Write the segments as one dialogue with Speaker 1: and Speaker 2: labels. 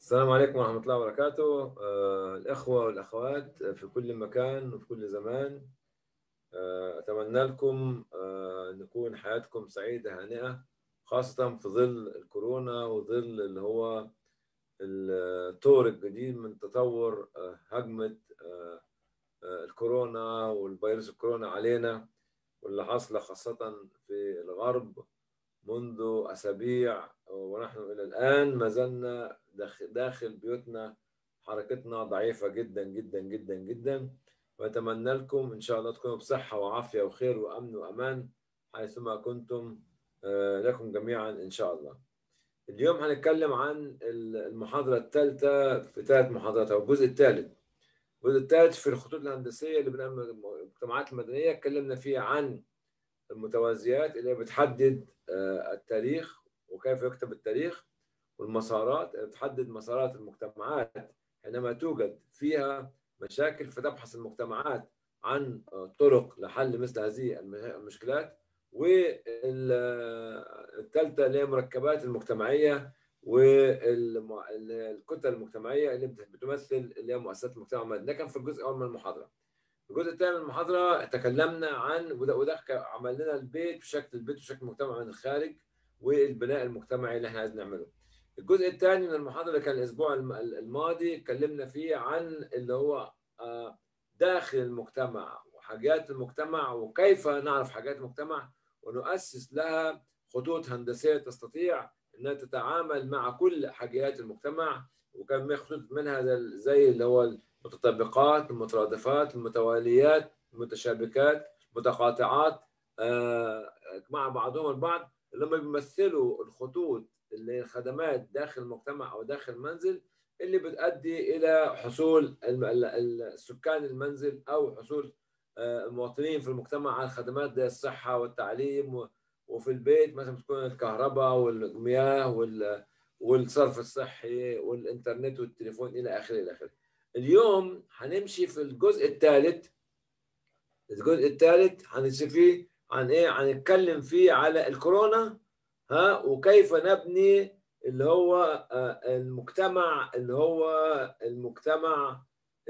Speaker 1: السلام عليكم ورحمة الله وبركاته آه، الأخوة والأخوات في كل مكان وفي كل زمان آه، أتمنى لكم آه، أن تكون حياتكم سعيدة هانئة خاصة في ظل الكورونا وظل اللي هو الطور الجديد من تطور آه، هجمة آه، آه، الكورونا والفيروس الكورونا علينا واللي حصل خاصة في الغرب منذ أسابيع ونحن إلى الآن ما زلنا داخل, داخل بيوتنا حركتنا ضعيفة جدا جدا جدا جدا وأتمنى لكم إن شاء الله تكونوا بصحة وعافية وخير وأمن وأمان حيثما كنتم آه، لكم جميعا إن شاء الله اليوم هنتكلم عن المحاضرة الثالثة في ثلاث محاضرات أو الجزء الثالث الجزء الثالث في الخطوط الهندسية اللي بنعمل المجتمعات المدنية اتكلمنا فيه عن المتوازيات اللي بتحدد آه، التاريخ وكيف يكتب التاريخ والمسارات اللي بتحدد مسارات المجتمعات حينما توجد فيها مشاكل فتبحث المجتمعات عن طرق لحل مثل هذه المشكلات والثالثة اللي هي مركبات المجتمعية والكتل المجتمعية اللي بتمثل اللي هي مؤسسات المجتمع المدني ده كان في الجزء الأول من المحاضرة الجزء الثاني من المحاضرة تكلمنا عن وده, وده عمل لنا البيت بشكل البيت بشكل المجتمع من الخارج والبناء المجتمعي اللي احنا عايزين نعمله. الجزء الثاني من المحاضرة كان الأسبوع الماضي اتكلمنا فيه عن اللي هو داخل المجتمع وحاجات المجتمع وكيف نعرف حاجات المجتمع ونؤسس لها خطوط هندسية تستطيع أنها تتعامل مع كل حاجيات المجتمع وكان خطوط منها زي اللي هو المتطابقات المترادفات المتواليات المتشابكات متقاطعات مع بعضهم البعض لما بيمثلوا الخطوط اللي هي الخدمات داخل المجتمع او داخل المنزل اللي بتؤدي الى حصول السكان المنزل او حصول المواطنين في المجتمع على الخدمات زي الصحه والتعليم وفي البيت مثلا تكون الكهرباء والمياه والصرف الصحي والانترنت والتليفون الى اخره الى اخره. اليوم هنمشي في الجزء الثالث الجزء الثالث هنمشي فيه عن ايه؟ هنتكلم فيه على الكورونا ها وكيف نبني اللي هو المجتمع اللي هو المجتمع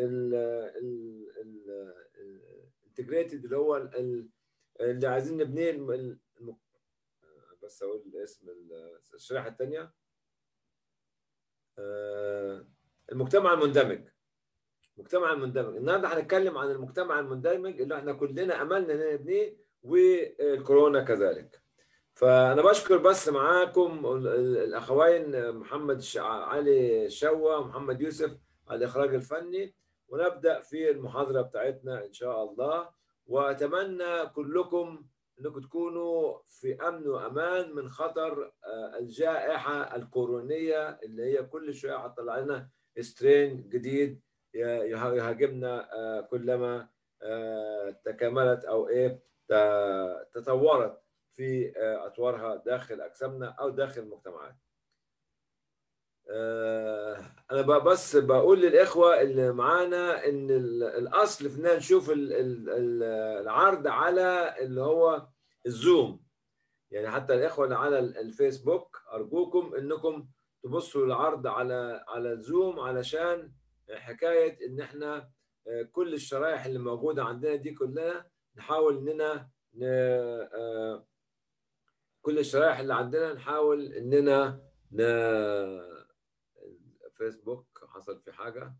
Speaker 1: الانتجريتد اللي هو اللي عايزين نبنيه بس اقول اسم الشريحه الثانيه المجتمع المندمج المجتمع المندمج النهارده هنتكلم عن المجتمع المندمج اللي احنا كلنا املنا ان نبنيه والكورونا كذلك فانا بشكر بس معاكم الاخوين محمد علي شوا ومحمد يوسف على الاخراج الفني ونبدا في المحاضره بتاعتنا ان شاء الله واتمنى كلكم انكم تكونوا في امن وامان من خطر الجائحه الكورونيه اللي هي كل شويه هتطلع لنا سترين جديد يهاجمنا كلما تكاملت او ايه تطورت في اطوارها داخل اجسامنا او داخل المجتمعات. انا بس بقول للاخوه اللي معانا ان الاصل في ان نشوف العرض على اللي هو الزوم يعني حتى الاخوه اللي على الفيسبوك ارجوكم انكم تبصوا العرض على على الزوم علشان حكايه ان احنا كل الشرائح اللي موجوده عندنا دي كلها نحاول اننا كل الشرائح اللي عندنا نحاول اننا ن... فيسبوك حصل في حاجه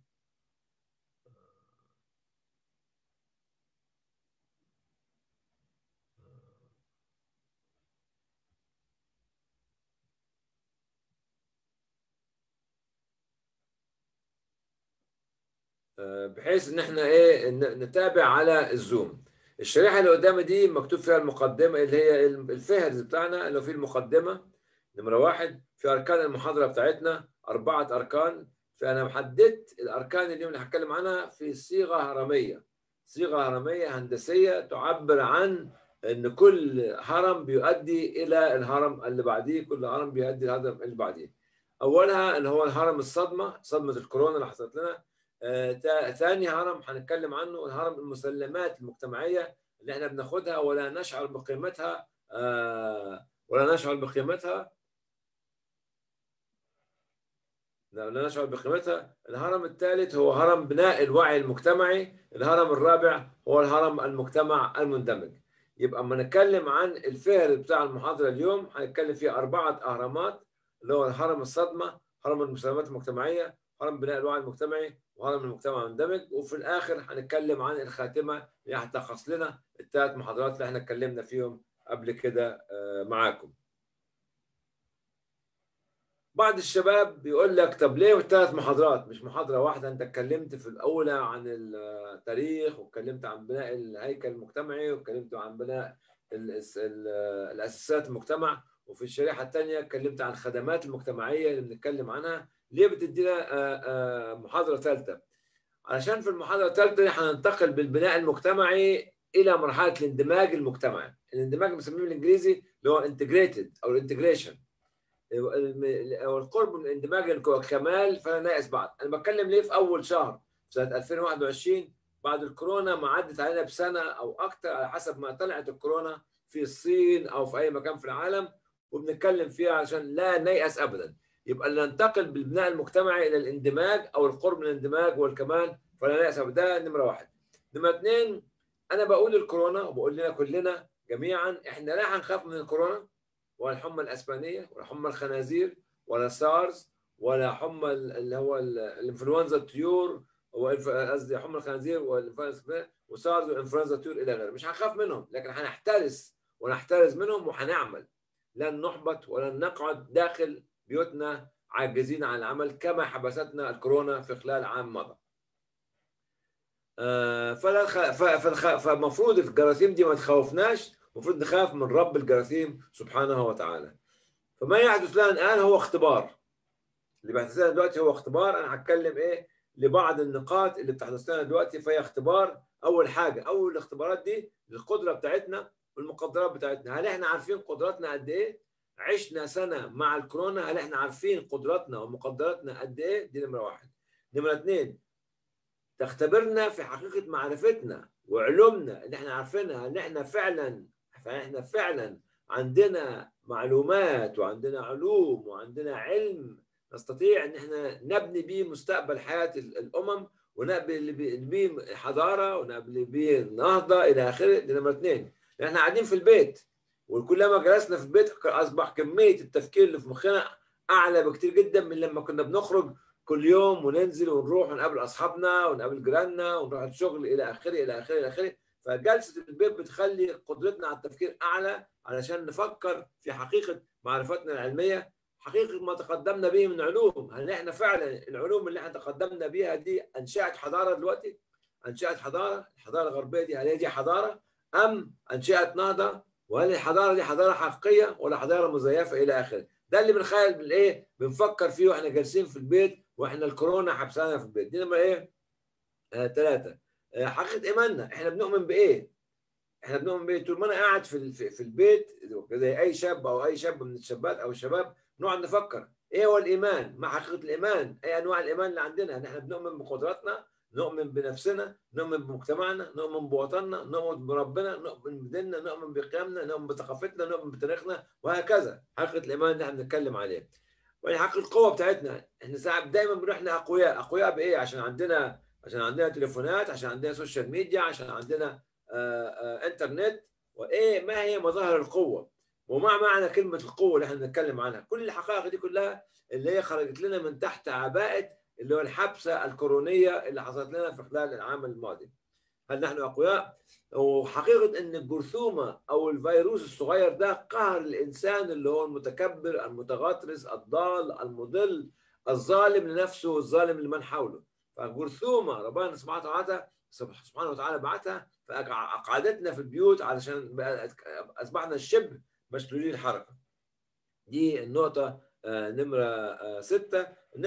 Speaker 1: بحيث ان احنا ايه نتابع على الزوم الشريحه اللي قدامي دي مكتوب فيها المقدمه اللي هي الفهرس بتاعنا اللي فيه المقدمه نمره واحد في اركان المحاضره بتاعتنا اربعه اركان فانا محددت الاركان اليوم اللي هتكلم عنها في صيغه هرميه صيغه هرميه هندسيه تعبر عن ان كل هرم بيؤدي الى الهرم اللي بعديه كل هرم بيؤدي الهرم اللي بعديه اولها اللي هو الهرم الصدمه صدمه الكورونا اللي حصلت لنا آه، ثاني هرم هنتكلم عنه الهرم المسلمات المجتمعيه اللي احنا بناخدها ولا نشعر بقيمتها آه، ولا نشعر بقيمتها لا نشعر بقيمتها الهرم الثالث هو هرم بناء الوعي المجتمعي الهرم الرابع هو الهرم المجتمع المندمج يبقى اما نتكلم عن الفهر بتاع المحاضره اليوم هنتكلم فيه اربعه اهرامات اللي هو هرم الصدمه هرم المساهمات المجتمعيه هرم بناء الوعي المجتمعي وهرم المجتمع المندمج وفي الاخر هنتكلم عن الخاتمه اللي هتلخص لنا الثلاث محاضرات اللي احنا اتكلمنا فيهم قبل كده معاكم بعض الشباب بيقول لك طب ليه ثلاث محاضرات مش محاضره واحده انت اتكلمت في الاولى عن التاريخ واتكلمت عن بناء الهيكل المجتمعي واتكلمت عن بناء الاساسات المجتمع وفي الشريحه الثانيه اتكلمت عن الخدمات المجتمعيه اللي بنتكلم عنها ليه بتدينا محاضره ثالثه علشان في المحاضره الثالثه هننتقل بالبناء المجتمعي الى مرحله الاندماج المجتمعي الاندماج بنسميه بالانجليزي اللي هو انتجريتد او الانتجريشن او القرب من الاندماج الكمال فلا ناقص بعد انا بتكلم ليه في اول شهر سنه 2021 بعد الكورونا ما عدت علينا بسنه او اكثر على حسب ما طلعت الكورونا في الصين او في اي مكان في العالم وبنتكلم فيها عشان لا نيأس ابدا يبقى ننتقل بالبناء المجتمعي الى الاندماج او القرب من الاندماج والكمال فلا نيأس ابدا ده نمره واحد نمره اثنين انا بقول الكورونا وبقول لنا كلنا جميعا احنا لا هنخاف من الكورونا ولا الحمى الاسبانيه ولا حمى الخنازير ولا سارز ولا حمى اللي هو الانفلونزا الطيور قصدي حمى الخنازير والانفلونزا وسارز والانفلونزا الطيور الى غيره مش هنخاف منهم لكن هنحترس ونحترز منهم وهنعمل لن نحبط ولن نقعد داخل بيوتنا عاجزين عن العمل كما حبستنا الكورونا في خلال عام مضى. آه فلا فالمفروض الجراثيم دي ما تخوفناش المفروض نخاف من رب الجراثيم سبحانه وتعالى فما يحدث لنا الان هو اختبار اللي بيحدث لنا دلوقتي هو اختبار انا هتكلم ايه لبعض النقاط اللي بتحدث لنا دلوقتي فهي اختبار اول حاجه اول الاختبارات دي القدره بتاعتنا والمقدرات بتاعتنا هل احنا عارفين قدراتنا قد ايه عشنا سنه مع الكورونا هل احنا عارفين قدراتنا ومقدراتنا قد ايه دي نمره واحد نمره اثنين تختبرنا في حقيقه معرفتنا وعلومنا اللي احنا عارفينها ان احنا فعلا فاحنا فعلا عندنا معلومات وعندنا علوم وعندنا علم نستطيع ان احنا نبني به مستقبل حياه الامم ونبني به حضاره ونبني به نهضه الى اخره دي نمره اثنين احنا قاعدين في البيت وكلما جلسنا في البيت اصبح كميه التفكير اللي في مخنا اعلى بكتير جدا من لما كنا بنخرج كل يوم وننزل ونروح ونقابل اصحابنا ونقابل جيراننا ونروح الشغل الى اخره الى اخره الى اخره فجلسه البيت بتخلي قدرتنا على التفكير اعلى علشان نفكر في حقيقه معرفتنا العلميه حقيقه ما تقدمنا به من علوم هل احنا فعلا العلوم اللي احنا تقدمنا بها دي انشات حضاره دلوقتي انشات حضاره الحضاره الغربيه دي هل هي دي حضاره ام انشات نهضه وهل الحضاره دي حضاره حقيقيه ولا حضاره مزيفه الى اخره ده اللي بنخيل بالايه بنفكر فيه واحنا جالسين في البيت واحنا الكورونا حبسانا في البيت دي نمره ايه ثلاثه آه حقيقه ايماننا احنا بنؤمن بايه احنا بنؤمن بايه طول ما انا قاعد في في البيت زي اي شاب او اي شاب من الشابات او الشباب نقعد نفكر ايه هو الايمان ما حقيقه الايمان ايه انواع الايمان اللي عندنا ان احنا بنؤمن بقدراتنا نؤمن بنفسنا نؤمن بمجتمعنا نؤمن بوطننا نؤمن بربنا نؤمن بديننا نؤمن بقيمنا نؤمن بثقافتنا نؤمن بتاريخنا وهكذا حقيقه الايمان اللي احنا بنتكلم عليه وهي حقيقه القوه بتاعتنا احنا ساعات دايما بنروح احنا اقوياء اقوياء بايه عشان عندنا عشان عندنا تليفونات عشان عندنا سوشيال ميديا عشان عندنا آآ آآ انترنت وايه ما هي مظاهر القوه وما معنى كلمه القوه اللي احنا بنتكلم عنها كل الحقائق دي كلها اللي هي خرجت لنا من تحت عباءه اللي هو الحبسه الكورونيه اللي حصلت لنا في خلال العام الماضي هل نحن اقوياء وحقيقه ان الجرثومه او الفيروس الصغير ده قهر الانسان اللي هو المتكبر المتغطرس الضال المضل الظالم لنفسه والظالم لمن حوله فالجرثومه ربنا سبحانه وتعالى سبحانه وتعالى بعتها فاقعدتنا في البيوت علشان اصبحنا شبه مشلولي الحركه دي النقطه نمره سته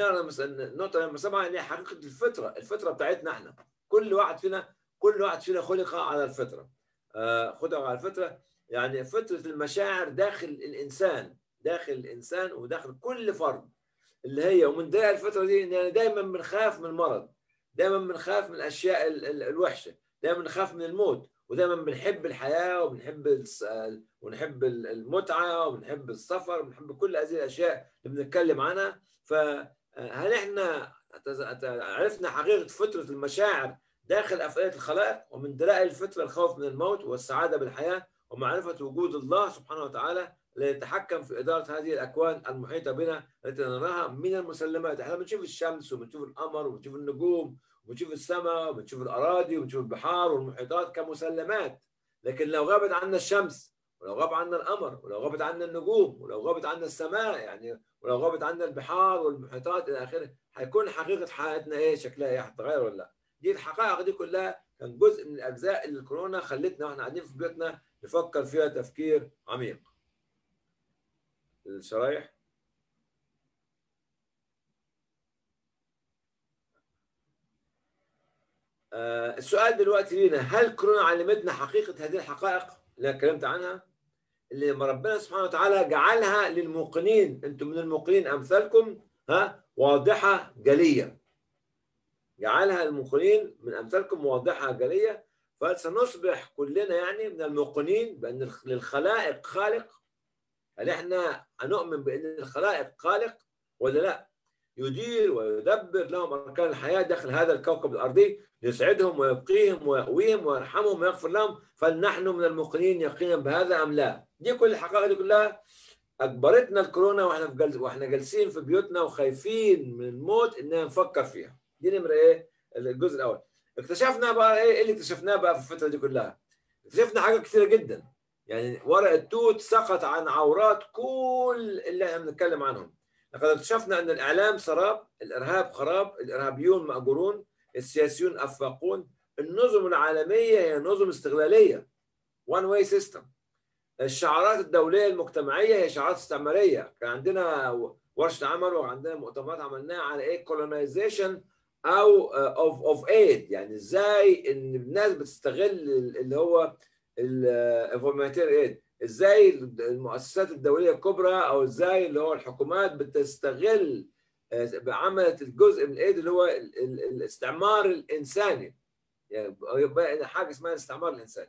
Speaker 1: النقطه نمره سبعه اللي هي حقيقه الفطره الفطره بتاعتنا احنا كل واحد فينا كل واحد فينا خلق على الفطره خلق على الفطره يعني فطره المشاعر داخل الانسان داخل الانسان وداخل كل فرد اللي هي ومن داعي الفتره دي ان دايما بنخاف من المرض دايما بنخاف من الاشياء الوحشه دايما بنخاف من الموت ودايما بنحب الحياه وبنحب ونحب المتعه وبنحب السفر وبنحب كل هذه الاشياء اللي بنتكلم عنها ف هل احنا عرفنا حقيقه فطره المشاعر داخل افئده الخلائق ومن دلائل الفطره الخوف من الموت والسعاده بالحياه ومعرفه وجود الله سبحانه وتعالى ليتحكم في اداره هذه الاكوان المحيطه بنا التي نراها من المسلمات، احنا بنشوف الشمس وبنشوف القمر وبنشوف النجوم وبنشوف السماء وبنشوف الاراضي وبنشوف البحار والمحيطات كمسلمات، لكن لو غابت عنا الشمس ولو غاب عنا القمر ولو غابت عنا النجوم ولو غابت عنا السماء يعني ولو غابت عنا البحار والمحيطات الى اخره هيكون حقيقه حياتنا ايه شكلها ايه هتتغير ولا لا؟ دي الحقائق دي كلها كان جزء من الاجزاء اللي الكورونا خلتنا واحنا قاعدين في بيوتنا نفكر فيها تفكير عميق. الشرايح آه السؤال دلوقتي لينا هل كورونا علمتنا حقيقة هذه الحقائق اللي أنا اتكلمت عنها اللي ربنا سبحانه وتعالى جعلها للموقنين أنتم من الموقنين أمثالكم ها واضحة جلية جعلها للموقنين من أمثالكم واضحة جلية فسنصبح كلنا يعني من الموقنين بأن للخلائق خالق هل احنا هنؤمن بان الخلائق خالق ولا لا؟ يدير ويدبر لهم اركان الحياه داخل هذا الكوكب الارضي ليسعدهم ويبقيهم ويقويهم ويرحمهم ويغفر لهم فلنحن من الموقنين يقينا بهذا ام لا؟ دي كل الحقائق دي كلها اجبرتنا الكورونا واحنا في جلس واحنا جالسين في بيوتنا وخايفين من الموت اننا نفكر فيها. دي نمره ايه؟ الجزء الاول. اكتشفنا بقى ايه اللي اكتشفناه بقى في الفتره دي كلها؟ اكتشفنا حاجات كثيره جدا. يعني ورق التوت سقط عن عورات كل اللي احنا بنتكلم عنهم لقد اكتشفنا ان الاعلام سراب الارهاب خراب الارهابيون ماجورون السياسيون افاقون النظم العالميه هي نظم استغلاليه وان واي سيستم الشعارات الدوليه المجتمعيه هي شعارات استعماريه كان عندنا ورشه عمل وعندنا مؤتمرات عملناها على ايه كولونايزيشن او اوف اوف ايد يعني ازاي ان الناس بتستغل اللي هو الانفورماتير ايد ازاي المؤسسات الدوليه الكبرى او ازاي اللي هو الحكومات بتستغل عملت الجزء من الايد اللي هو الاستعمار الانساني يعني يبقى حاجه اسمها الاستعمار الانساني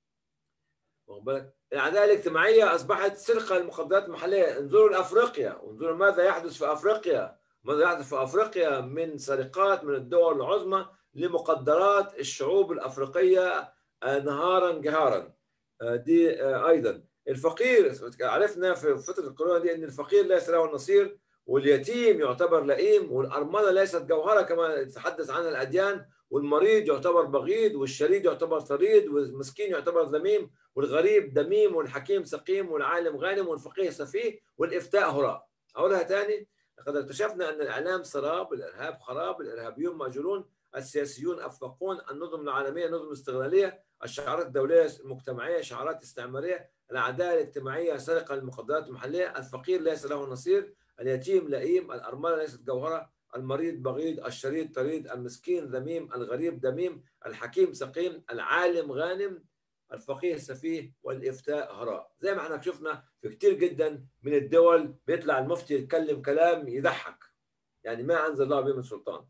Speaker 1: واخد بالك العداله الاجتماعيه اصبحت سرقه للمخدرات المحليه انظروا لافريقيا وانظروا ماذا يحدث في افريقيا ماذا يحدث في افريقيا من سرقات من الدول العظمى لمقدرات الشعوب الافريقيه نهارا جهارا دي ايضا الفقير عرفنا في فتره الكورونا دي ان الفقير ليس له نصير واليتيم يعتبر لئيم والارمله ليست جوهره كما تتحدث عنها الاديان والمريض يعتبر بغيض والشريد يعتبر طريد والمسكين يعتبر ذميم والغريب دميم والحكيم سقيم والعالم غانم والفقيه سفيه والافتاء هراء اقولها تاني لقد اكتشفنا ان الاعلام سراب الارهاب خراب الارهابيون ماجورون السياسيون افقون النظم العالميه نظم استغلاليه الشعارات الدوليه المجتمعيه شعارات استعماريه العداله الاجتماعيه سرقه المخدرات المحليه الفقير ليس له نصير اليتيم لئيم الارمله ليست جوهره المريض بغيض الشريد طريد المسكين ذميم الغريب دميم الحكيم سقيم العالم غانم الفقيه سفيه والافتاء هراء زي ما احنا شفنا في كتير جدا من الدول بيطلع المفتي يتكلم كلام يضحك يعني ما انزل الله به من سلطان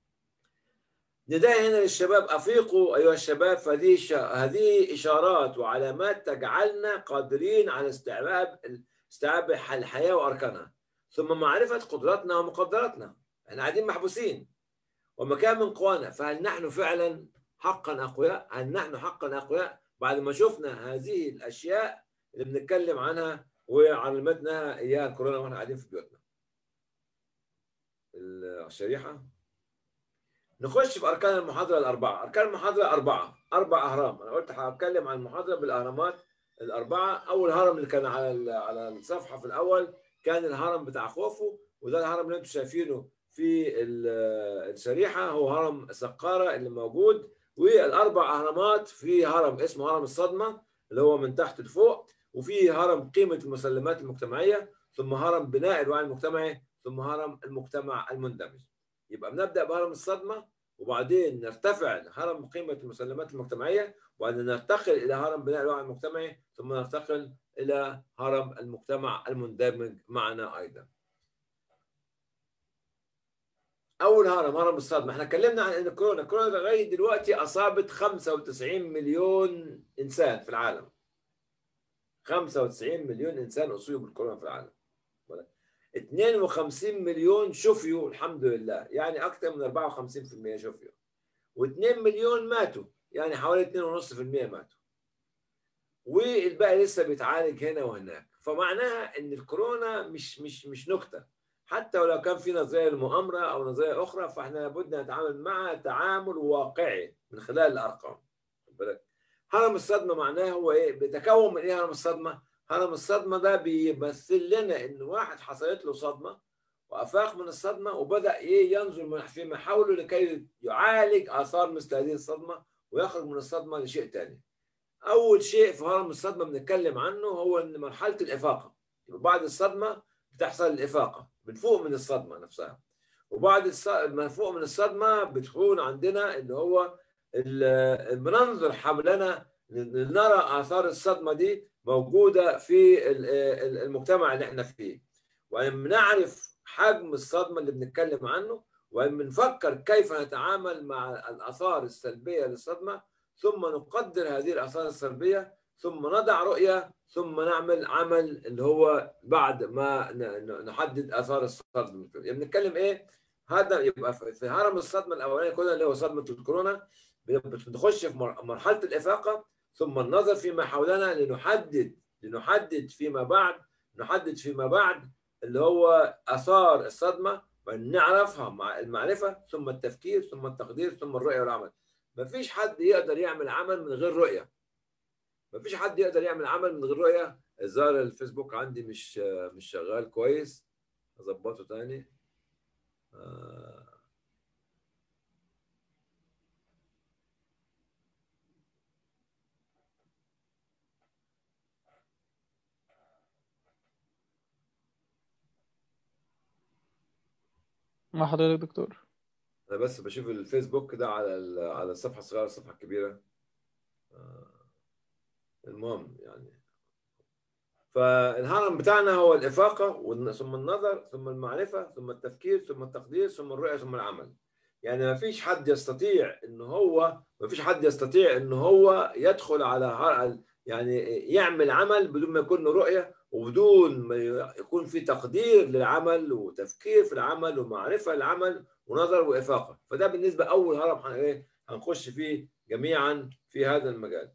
Speaker 1: نداء هنا للشباب افيقوا ايها الشباب فهذه هذه اشارات وعلامات تجعلنا قادرين على استيعاب استيعاب الحياه واركانها ثم معرفه قدراتنا ومقدراتنا احنا قاعدين محبوسين ومكان من قوانا فهل نحن فعلا حقا اقوياء؟ هل نحن حقا اقوياء بعد ما شفنا هذه الاشياء اللي بنتكلم عنها وعلمتنا اياها الكورونا واحنا قاعدين في بيوتنا. الشريحه نخش في اركان المحاضره الاربعه، اركان المحاضره اربعه، اربع اهرام، انا قلت هتكلم عن المحاضره بالاهرامات الاربعه، اول هرم اللي كان على على الصفحه في الاول كان الهرم بتاع خوفو وده الهرم اللي انتم شايفينه في الشريحه هو هرم سقاره اللي موجود والاربع اهرامات في هرم اسمه هرم الصدمه اللي هو من تحت لفوق وفي هرم قيمه المسلمات المجتمعيه ثم هرم بناء الوعي المجتمعي ثم هرم المجتمع المندمج يبقى بنبدا بهرم الصدمه وبعدين نرتفع لهرم قيمه المسلمات المجتمعيه وبعدين نرتقل الى هرم بناء الوعي المجتمعي ثم نرتقل الى هرم المجتمع المندمج معنا ايضا اول هرم هرم الصدمه احنا اتكلمنا عن ان الكورونا الكورونا لغايه دلوقتي اصابت 95 مليون انسان في العالم 95 مليون انسان اصيبوا بالكورونا في العالم 52 مليون شفيوا الحمد لله يعني اكثر من 54% شفيوا و2 مليون ماتوا يعني حوالي 2.5% ماتوا والباقي لسه بيتعالج هنا وهناك فمعناها ان الكورونا مش مش مش نكته حتى ولو كان في نظريه للمؤامره او نظريه اخرى فاحنا لابد نتعامل معها تعامل واقعي من خلال الارقام بالك هرم الصدمه معناه هو ايه بيتكون من ايه هرم الصدمه هرم الصدمه ده بيمثل لنا ان واحد حصلت له صدمه وافاق من الصدمه وبدا ايه ينظر في محاوله لكي يعالج اثار مثل هذه الصدمه ويخرج من الصدمه لشيء ثاني اول شيء في هرم الصدمه بنتكلم عنه هو ان مرحله الافاقه بعد الصدمه بتحصل الافاقه بنفوق من الصدمه نفسها وبعد ما نفوق من الصدمه بتكون عندنا اللي هو بننظر حولنا نرى اثار الصدمه دي موجوده في المجتمع اللي احنا فيه وبنعرف حجم الصدمه اللي بنتكلم عنه وبنفكر كيف نتعامل مع الاثار السلبيه للصدمه ثم نقدر هذه الاثار السلبيه ثم نضع رؤيه ثم نعمل عمل اللي هو بعد ما نحدد اثار الصدمه يعني بنتكلم ايه هذا يبقى في هرم الصدمه الاولانيه كلها اللي هو صدمه الكورونا بنخش في مرحله الافاقه ثم النظر فيما حولنا لنحدد لنحدد فيما بعد نحدد فيما بعد اللي هو اثار الصدمه ونعرفها مع المعرفه ثم التفكير ثم التقدير ثم الرؤيه والعمل ما فيش حد يقدر يعمل عمل من غير رؤيه ما فيش حد يقدر يعمل عمل من غير رؤيه الظاهر الفيسبوك عندي مش مش شغال كويس اظبطه تاني آه
Speaker 2: مع حضرتك دكتور
Speaker 1: انا بس بشوف الفيسبوك ده على على الصفحه الصغيره الصفحه الكبيره آه، المهم يعني فالهرم بتاعنا هو الافاقه ثم النظر ثم المعرفه ثم التفكير ثم التقدير ثم الرؤيه ثم العمل يعني ما فيش حد يستطيع ان هو ما فيش حد يستطيع ان هو يدخل على يعني يعمل عمل بدون ما يكون له رؤيه وبدون ما يكون في تقدير للعمل وتفكير في العمل ومعرفه للعمل ونظر وافاقه فده بالنسبه اول هرم ايه هنخش فيه جميعا في هذا المجال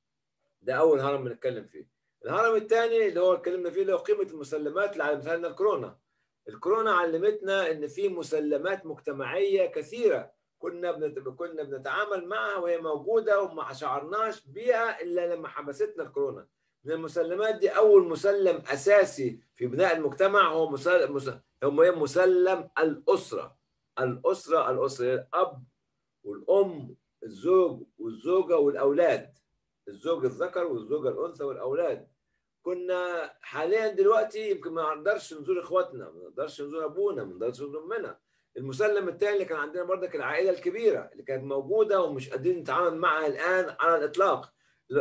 Speaker 1: ده اول هرم بنتكلم فيه الهرم الثاني اللي هو اتكلمنا فيه اللي هو قيمه المسلمات اللي علمتها لنا الكورونا الكورونا علمتنا ان في مسلمات مجتمعيه كثيره كنا كنا بنتعامل معها وهي موجوده وما شعرناش بيها الا لما حبستنا الكورونا من المسلمات دي اول مسلم اساسي في بناء المجتمع هو مسلم هو مسلم الاسره الاسره الاسره الاب والام الزوج والزوجه والاولاد الزوج الذكر والزوجه الانثى والاولاد كنا حاليا دلوقتي يمكن ما نقدرش نزور اخواتنا ما نقدرش نزور ابونا ما نقدرش نزور امنا المسلم الثاني اللي كان عندنا برضك العائله الكبيره اللي كانت موجوده ومش قادرين نتعامل معها الان على الاطلاق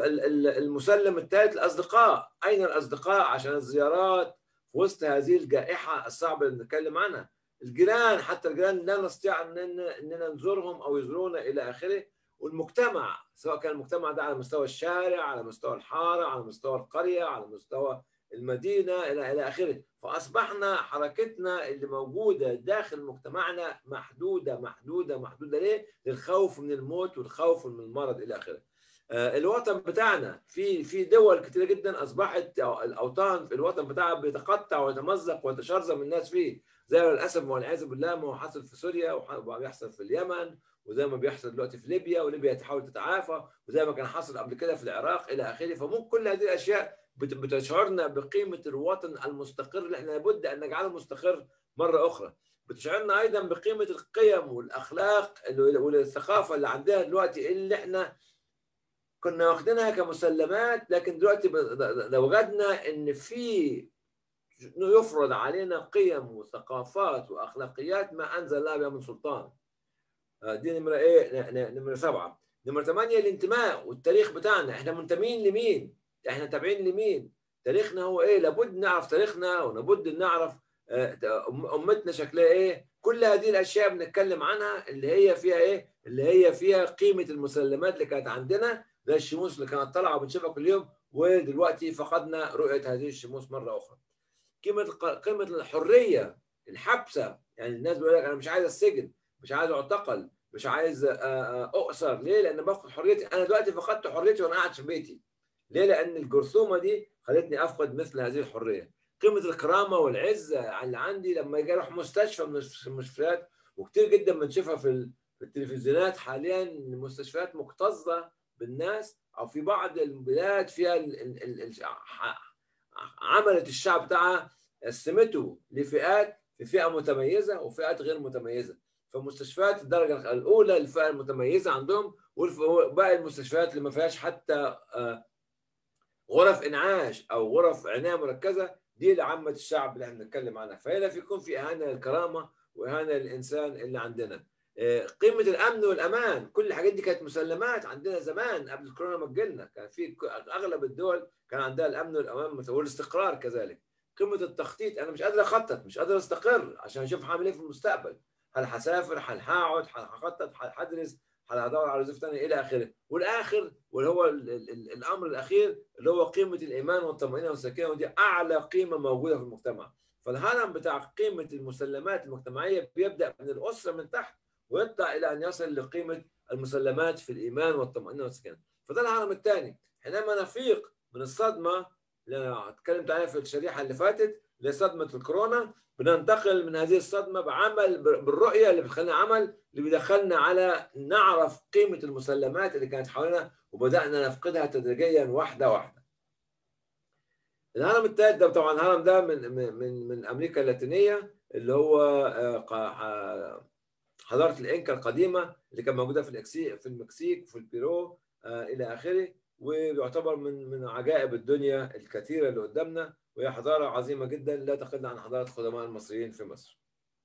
Speaker 1: المسلم الثالث الاصدقاء اين الاصدقاء عشان الزيارات في وسط هذه الجائحه الصعبه اللي بنتكلم عنها الجيران حتى الجيران لا نستطيع اننا اننا نزورهم او يزورونا الى اخره والمجتمع سواء كان المجتمع ده على مستوى الشارع على مستوى الحاره على مستوى القريه على مستوى المدينه الى الى اخره فاصبحنا حركتنا اللي موجوده داخل مجتمعنا محدوده محدوده محدوده ليه؟ للخوف من الموت والخوف من المرض الى اخره. آه، الوطن بتاعنا في في دول كتيره جدا اصبحت الاوطان في الوطن بتاعها بيتقطع ويتمزق ويتشرذم الناس فيه زي للاسف والعياذ بالله ما هو حصل في سوريا وبيحصل في اليمن وزي ما بيحصل دلوقتي في ليبيا وليبيا تحاول تتعافى وزي ما كان حصل قبل كده في العراق الى اخره فممكن كل هذه الاشياء بتشعرنا بقيمه الوطن المستقر اللي احنا لابد ان نجعله مستقر مره اخرى بتشعرنا ايضا بقيمه القيم والاخلاق والثقافه اللي عندنا دلوقتي اللي احنا كنا واخدينها كمسلمات لكن دلوقتي لو وجدنا ان في يفرض علينا قيم وثقافات واخلاقيات ما انزل الله بها من سلطان آه، دي نمره ايه نمره سبعه نمره ثمانيه الانتماء والتاريخ بتاعنا احنا منتمين لمين احنا تابعين لمين تاريخنا هو ايه لابد نعرف تاريخنا ولابد نعرف آه، امتنا شكلها ايه كل هذه الاشياء بنتكلم عنها اللي هي فيها ايه اللي هي فيها قيمه المسلمات اللي كانت عندنا زي الشموس اللي كانت طالعه وبنشوفها كل يوم ودلوقتي فقدنا رؤيه هذه الشموس مره اخرى قيمه قيمه الحريه الحبسه يعني الناس بيقول لك انا مش عايز السجن مش عايز اعتقل مش عايز اؤسر ليه؟ لان باخد حريتي انا دلوقتي فقدت حريتي وانا قاعد في بيتي ليه؟ لان الجرثومه دي خلتني افقد مثل هذه الحريه قيمه الكرامه والعزه اللي عندي لما يجي اروح مستشفى من المستشفيات وكثير جدا بنشوفها في في التلفزيونات حاليا المستشفيات مكتظه بالناس او في بعض البلاد فيها ال ال ال عملت الشعب بتاعها قسمته لفئات في فئه متميزه وفئات غير متميزه فمستشفيات الدرجه الاولى الفئه المتميزه عندهم وباقي المستشفيات اللي ما فيهاش حتى غرف انعاش او غرف عنايه مركزه دي لعامه الشعب اللي احنا بنتكلم عنها فهنا في يكون في اهانه للكرامه واهانه للانسان اللي عندنا قيمه الامن والامان كل الحاجات دي كانت مسلمات عندنا زمان قبل الكورونا ما تجيلنا كان في اغلب الدول كان عندها الامن والامان والاستقرار كذلك قيمه التخطيط انا مش قادر اخطط مش قادر استقر عشان اشوف هعمل ايه في المستقبل هل هسافر هل هقعد هخطط هدرس هل هدور على وظيفه ثانيه الى اخره والاخر واللي هو ال ال ال الامر الاخير اللي هو قيمه الايمان والطمانينه والسكينه ودي اعلى قيمه موجوده في المجتمع فالهرم بتاع قيمه المسلمات المجتمعيه بيبدا من الاسره من تحت ويطلع الى ان يصل لقيمه المسلمات في الايمان والطمانينه والسكينه فده الهرم الثاني حينما نفيق من الصدمه اللي انا اتكلمت عليها في الشريحه اللي فاتت لصدمه الكورونا بننتقل من هذه الصدمه بعمل بالرؤيه اللي بتخلينا عمل اللي بيدخلنا على نعرف قيمه المسلمات اللي كانت حوالينا وبدانا نفقدها تدريجيا واحده واحده. الهرم الثالث ده طبعا الهرم ده من من من امريكا اللاتينيه اللي هو حضاره الانكا القديمه اللي كانت موجوده في المكسيك في المكسيك وفي البيرو الى اخره ويعتبر من من عجائب الدنيا الكثيره اللي قدامنا وهي حضاره عظيمه جدا لا تقل عن حضاره قدماء المصريين في مصر.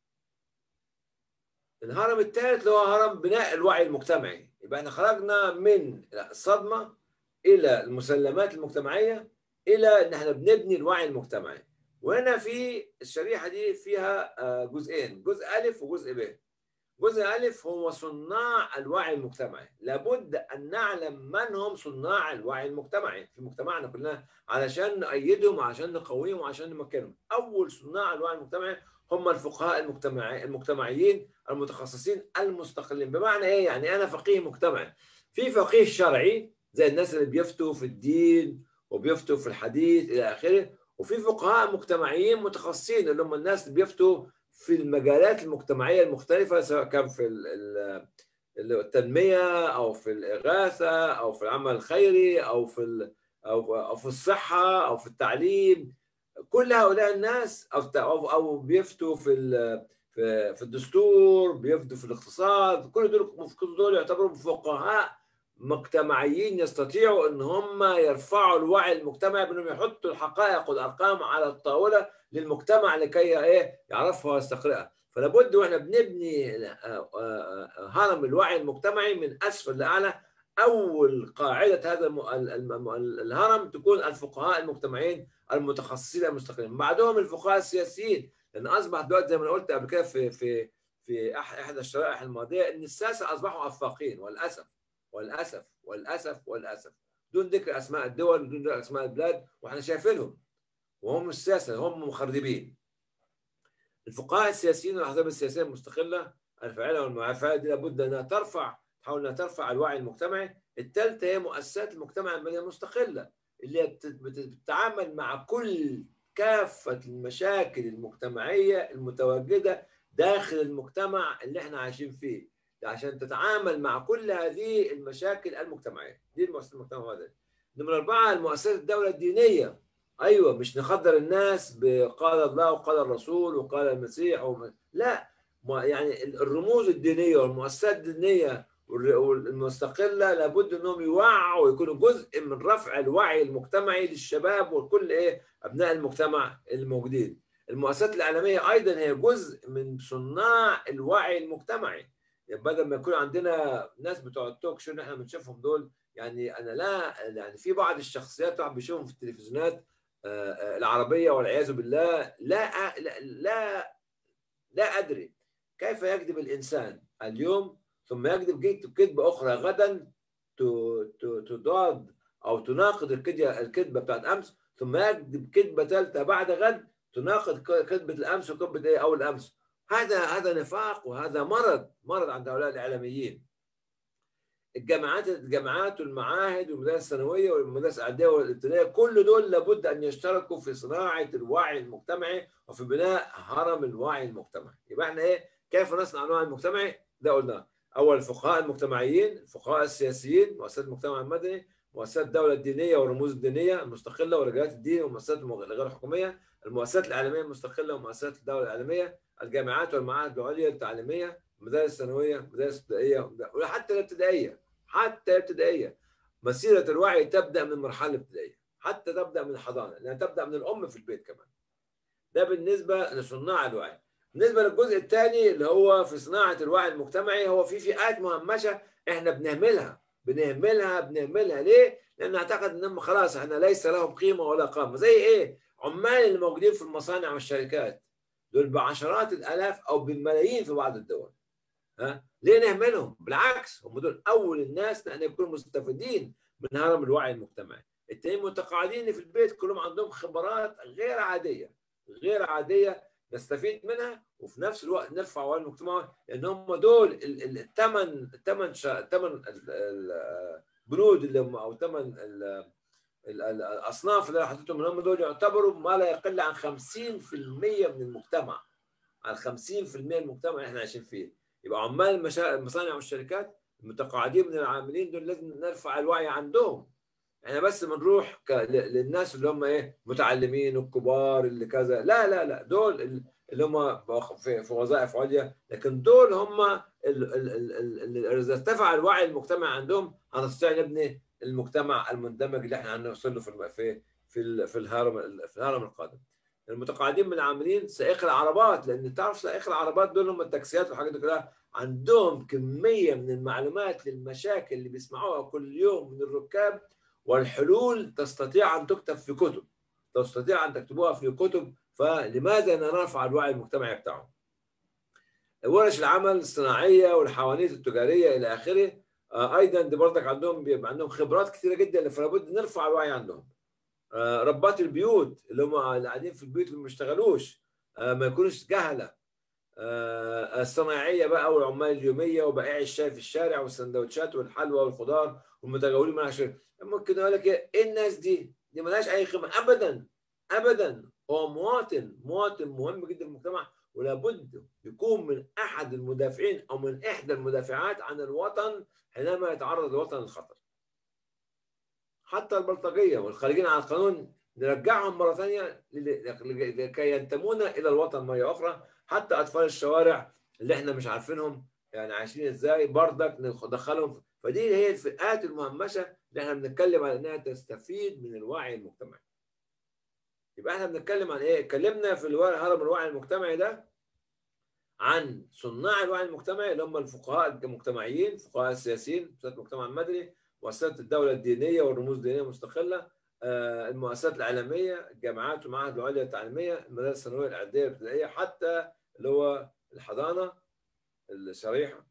Speaker 1: الهرم الثالث اللي هو هرم بناء الوعي المجتمعي يبقى احنا خرجنا من الصدمه الى المسلمات المجتمعيه الى ان احنا بنبني الوعي المجتمعي وهنا في الشريحه دي فيها جزئين جزء الف وجزء ب جزء ألف هو صناع الوعي المجتمعي لابد أن نعلم من هم صناع الوعي المجتمعي في مجتمعنا كلنا علشان نأيدهم وعشان نقويهم وعشان نمكنهم أول صناع الوعي المجتمعي هم الفقهاء المجتمعي المجتمعيين المتخصصين المستقلين بمعنى إيه يعني أنا فقيه مجتمعي في فقيه شرعي زي الناس اللي بيفتوا في الدين وبيفتوا في الحديث إلى آخره وفي فقهاء مجتمعيين متخصصين اللي هم الناس اللي بيفتوا في المجالات المجتمعيه المختلفه سواء كان في التنميه او في الاغاثه او في العمل الخيري او في او او في الصحه او في التعليم كل هؤلاء الناس او او, أو بيفتوا في في في الدستور بيفتوا في الاقتصاد كل دول كل دول يعتبروا فقهاء مجتمعيين يستطيعوا ان هم يرفعوا الوعي المجتمعي بانهم يحطوا الحقائق والارقام على الطاوله للمجتمع لكي ايه يعرفها ويستقرئها فلا بد واحنا بنبني هرم الوعي المجتمعي من اسفل لاعلى اول قاعده هذا الهرم تكون الفقهاء المجتمعيين المتخصصين المستقلين بعدهم الفقهاء السياسيين لان اصبح دلوقتي زي ما انا قلت قبل كده في في في احدى الشرائح الماضيه ان الساسه اصبحوا افاقين والاسف والاسف والاسف والاسف دون ذكر اسماء الدول ودون ذكر اسماء البلاد واحنا شايفينهم وهم الساسه هم مخربين الفقهاء السياسيين والاحزاب السياسيه المستقله الفاعله والمعافاه دي لابد انها ترفع تحاول انها ترفع الوعي المجتمعي الثالثه هي مؤسسات المجتمع المدني المستقله اللي بتتعامل مع كل كافه المشاكل المجتمعيه المتواجده داخل المجتمع اللي احنا عايشين فيه عشان تتعامل مع كل هذه المشاكل المجتمعيه دي المؤسسات المجتمع هذا نمرة أربعة المؤسسات الدولة الدينية أيوة مش نخدر الناس بقال الله وقال الرسول وقال المسيح وم... لا يعني الرموز الدينية والمؤسسات الدينية المستقلة لابد أنهم يوعوا ويكونوا جزء من رفع الوعي المجتمعي للشباب وكل إيه أبناء المجتمع الموجودين المؤسسات الإعلامية أيضا هي جزء من صناع الوعي المجتمعي يعني بدل ما يكون عندنا ناس بتوع التوك شو اللي احنا بنشوفهم دول يعني انا لا يعني في بعض الشخصيات واحد بيشوفهم في التلفزيونات العربيه والعياذ بالله لا لا لا, لا ادري كيف يكذب الانسان اليوم ثم يكذب كذبه اخرى غدا تضاد او تناقض الكذبه بتاعت امس ثم يكذب كذبه ثالثه بعد غد تناقض كذبه الامس وكذبه ايه اول امس هذا هذا نفاق وهذا مرض مرض عند هؤلاء الاعلاميين الجامعات الجامعات والمعاهد والمدارس الثانويه والمدارس الاعداديه والابتدائيه كل دول لابد ان يشتركوا في صناعه الوعي المجتمعي وفي بناء هرم الوعي المجتمعي يبقى احنا ايه كيف نصنع الوعي المجتمعي ده قلنا اول الفقهاء المجتمعيين الفقهاء السياسيين مؤسسات المجتمع المدني مؤسسات الدوله الدينيه والرموز الدينيه المستقله ورجالات الدين والمؤسسات الغير الحكوميه المؤسسات الاعلاميه المستقله ومؤسسات الدوله الاعلاميه الجامعات والمعاهد العليا التعليميه المدارس الثانويه المدارس الابتدائيه وحتى الابتدائيه حتى الابتدائيه مسيره الوعي تبدا من المرحله الابتدائيه حتى تبدا من الحضانه لانها تبدا من الام في البيت كمان ده بالنسبه لصناع الوعي بالنسبه للجزء الثاني اللي هو في صناعه الوعي المجتمعي هو في فئات مهمشه احنا بنهملها بنهملها بنهملها ليه؟ لان نعتقد انهم خلاص احنا ليس لهم قيمه ولا قامه زي ايه؟ عمال اللي موجودين في المصانع والشركات دول بعشرات الالاف او بالملايين في بعض الدول ها ليه نهملهم؟ بالعكس هم دول اول الناس لان يكونوا مستفيدين من هرم الوعي المجتمعي التانيين متقاعدين في البيت كلهم عندهم خبرات غير عاديه غير عاديه نستفيد منها وفي نفس الوقت نرفع وعي المجتمع لان هم دول الثمن الثمن الثمن البنود اللي هم او ثمن الاصناف اللي حطيتهم هم دول يعتبروا ما لا يقل عن 50% من المجتمع عن 50% من المجتمع اللي احنا عايشين فيه يبقى عمال المصانع والشركات المتقاعدين من العاملين دول لازم نرفع الوعي عندهم احنا بس بنروح للناس اللي هم ايه متعلمين والكبار اللي كذا لا لا لا دول اللي هم في, في وظائف عليا لكن دول هم اللي اذا ارتفع الوعي المجتمعي عندهم هنستطيع نبني المجتمع المندمج اللي احنا هنوصل له في في في في الهرم في الهرم القادم المتقاعدين من العاملين سائق العربات لان تعرف سائق العربات دول هم التاكسيات والحاجات دي كلها عندهم كميه من المعلومات للمشاكل اللي بيسمعوها كل يوم من الركاب والحلول تستطيع ان تكتب في كتب تستطيع ان تكتبوها في كتب فلماذا نرفع الوعي المجتمعي بتاعهم ورش العمل الصناعيه والحوانيت التجاريه الى اخره آه، ايضا دي برضك عندهم بيبقى عندهم خبرات كثيره جدا فلابد نرفع الوعي عندهم آه، ربات البيوت اللي هم قاعدين في البيوت اللي ما بيشتغلوش آه، ما يكونوش جهله الصناعيه بقى والعمال اليوميه وبائع الشاي في الشارع والسندوتشات والحلوى والخضار والمتجولين من عشان ممكن اقول لك ايه الناس دي دي ملهاش اي قيمه ابدا ابدا هو مواطن مواطن مهم جدا في المجتمع ولابد يكون من احد المدافعين او من احدى المدافعات عن الوطن حينما يتعرض الوطن للخطر. حتى البلطجيه والخارجين عن القانون نرجعهم مره ثانيه لكي ينتمون الى الوطن مره اخرى حتى اطفال الشوارع اللي احنا مش عارفينهم يعني عايشين ازاي بردك ندخلهم فدي هي الفئات المهمشه اللي احنا بنتكلم على انها تستفيد من الوعي المجتمعي. يبقى احنا بنتكلم عن ايه؟ اتكلمنا في هرم الوعي المجتمعي ده عن صناع الوعي المجتمعي اللي هم الفقهاء المجتمعيين، الفقهاء السياسيين، مؤسسات المجتمع المدني، مؤسسات الدوله الدينيه والرموز الدينيه المستقله، آه، المؤسسات الاعلاميه، الجامعات والمعاهد العليا التعليميه، المدارس الثانويه الاعداديه الابتدائيه، حتى اللي هو الحضانه الشريحه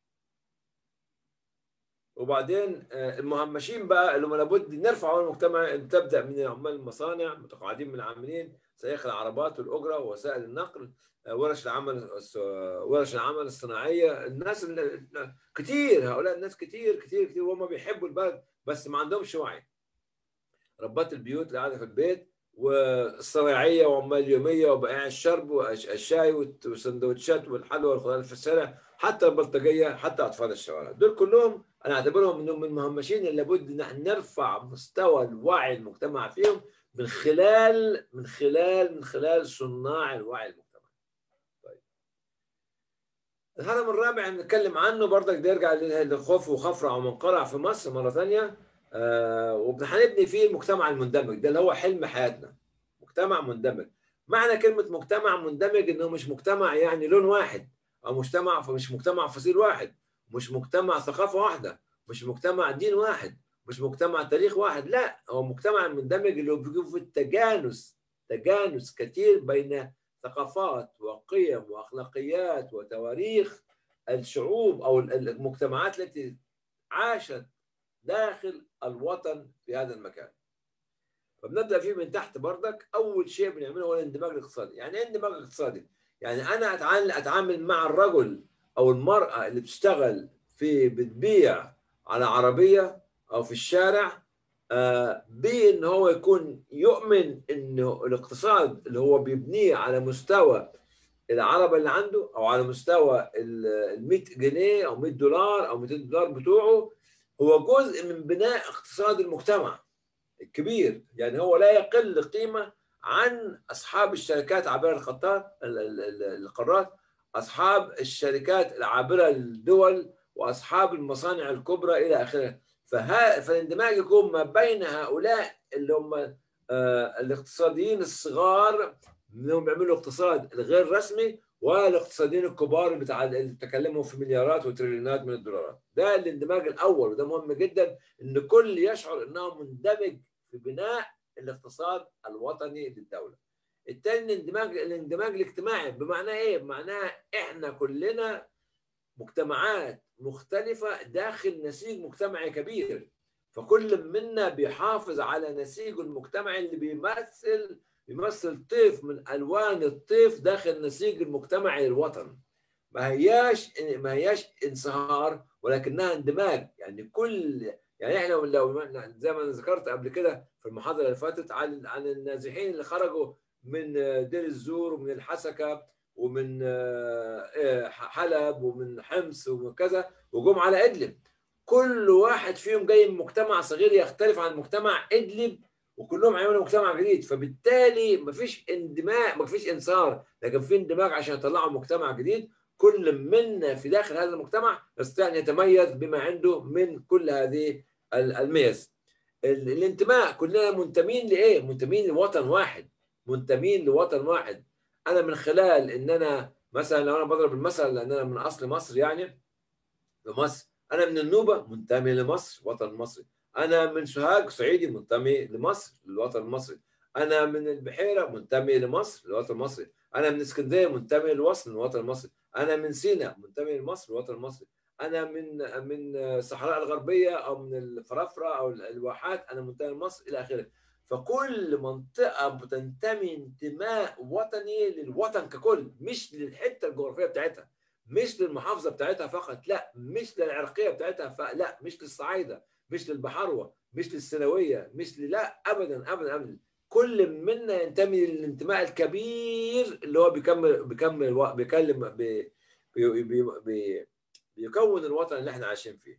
Speaker 1: وبعدين آه، المهمشين بقى اللي هم لابد نرفع المجتمع تبدا من عمال المصانع متقاعدين من العاملين سائق العربات والاجره ووسائل النقل آه، ورش العمل ورش العمل الصناعيه الناس كتير هؤلاء الناس كتير كتير كتير وهم بيحبوا البلد بس ما عندهمش وعي ربات البيوت اللي قاعده في البيت والصناعيه وعمال اليوميه وبائع الشرب والشاي والسندوتشات والحلوى والخضار في الشارع حتى البلطجيه حتى اطفال الشوارع دول كلهم انا اعتبرهم انهم من المهمشين اللي لابد ان احنا نرفع مستوى الوعي المجتمع فيهم من خلال من خلال من خلال صناع الوعي المجتمعي. طيب. الهرم الرابع نتكلم عنه برضك ده يرجع للخوف وخفرع ومنقرع في مصر مره ثانيه آه وهنبني فيه المجتمع المندمج ده اللي هو حلم حياتنا. مجتمع مندمج. معنى كلمه مجتمع مندمج انه مش مجتمع يعني لون واحد او مجتمع فمش مجتمع فصيل واحد مش مجتمع ثقافه واحده مش مجتمع دين واحد مش مجتمع تاريخ واحد لا هو مجتمع مندمج اللي بيجيب في التجانس تجانس كثير بين ثقافات وقيم واخلاقيات وتواريخ الشعوب او المجتمعات التي عاشت داخل الوطن في هذا المكان فبنبدا فيه من تحت بردك اول شيء بنعمله هو الاندماج الاقتصادي يعني ايه اندماج اقتصادي يعني انا اتعامل اتعامل مع الرجل او المراه اللي بتشتغل في بتبيع على عربيه او في الشارع آه، بان هو يكون يؤمن انه الاقتصاد اللي هو بيبنيه على مستوى العربه اللي عنده او على مستوى ال 100 جنيه او 100 دولار او 200 دولار بتوعه هو جزء من بناء اقتصاد المجتمع الكبير يعني هو لا يقل قيمه عن اصحاب الشركات عابره الخطات القارات اصحاب الشركات العابره للدول واصحاب المصانع الكبرى الى اخره فها فالاندماج يكون ما بين هؤلاء اللي هم آه الاقتصاديين الصغار انهم بيعملوا اقتصاد الغير رسمي والاقتصاديين الكبار بتاع اللي بيتكلموا في مليارات وتريليونات من الدولارات ده الاندماج الاول وده مهم جدا ان كل يشعر انه مندمج في بناء الاقتصاد الوطني للدوله الثاني الاندماج الاندماج الاجتماعي بمعنى ايه بمعناه احنا كلنا مجتمعات مختلفة داخل نسيج مجتمعي كبير فكل منا بيحافظ على نسيجه المجتمعي اللي بيمثل بيمثل طيف من ألوان الطيف داخل نسيج المجتمعي للوطن ما هياش ما هياش انصهار ولكنها اندماج يعني كل يعني احنا لو زي ما ذكرت قبل كده في المحاضره اللي فاتت عن عن النازحين اللي خرجوا من دير الزور ومن الحسكه ومن آه، آه، حلب ومن حمص وكذا وجم على ادلب كل واحد فيهم جاي من مجتمع صغير يختلف عن مجتمع ادلب وكلهم عملوا مجتمع جديد فبالتالي مفيش اندماج مفيش انصار لكن في اندماج عشان يطلعوا مجتمع جديد كل منا في داخل هذا المجتمع يستطيع ان يتميز بما عنده من كل هذه الميز الانتماء كلنا منتمين لايه؟ منتمين لوطن واحد منتمين لوطن واحد انا من خلال ان انا مثلا لو انا بضرب المثل لان انا من اصل مصر يعني لمصر انا من النوبه منتمي لمصر وطن مصري انا من سوهاج صعيدي منتمي لمصر للوطن المصري انا من البحيره منتمي لمصر للوطن المصري انا من اسكندريه منتمي لوصل للوطن المصري انا من سيناء منتمي لمصر للوطن المصري انا من من الصحراء الغربيه او من الفرافره او الواحات انا منتمي لمصر الى اخره فكل منطقة بتنتمي انتماء وطني للوطن ككل مش للحتة الجغرافية بتاعتها مش للمحافظة بتاعتها فقط لا مش للعرقية بتاعتها فلا مش للصعايدة مش للبحروة مش للسنوية مش لا أبدا أبدا أبدا كل منا ينتمي للانتماء الكبير اللي هو بيكمل بيكمل بيكلم بي بي بي بي بيكون الوطن اللي احنا عايشين فيه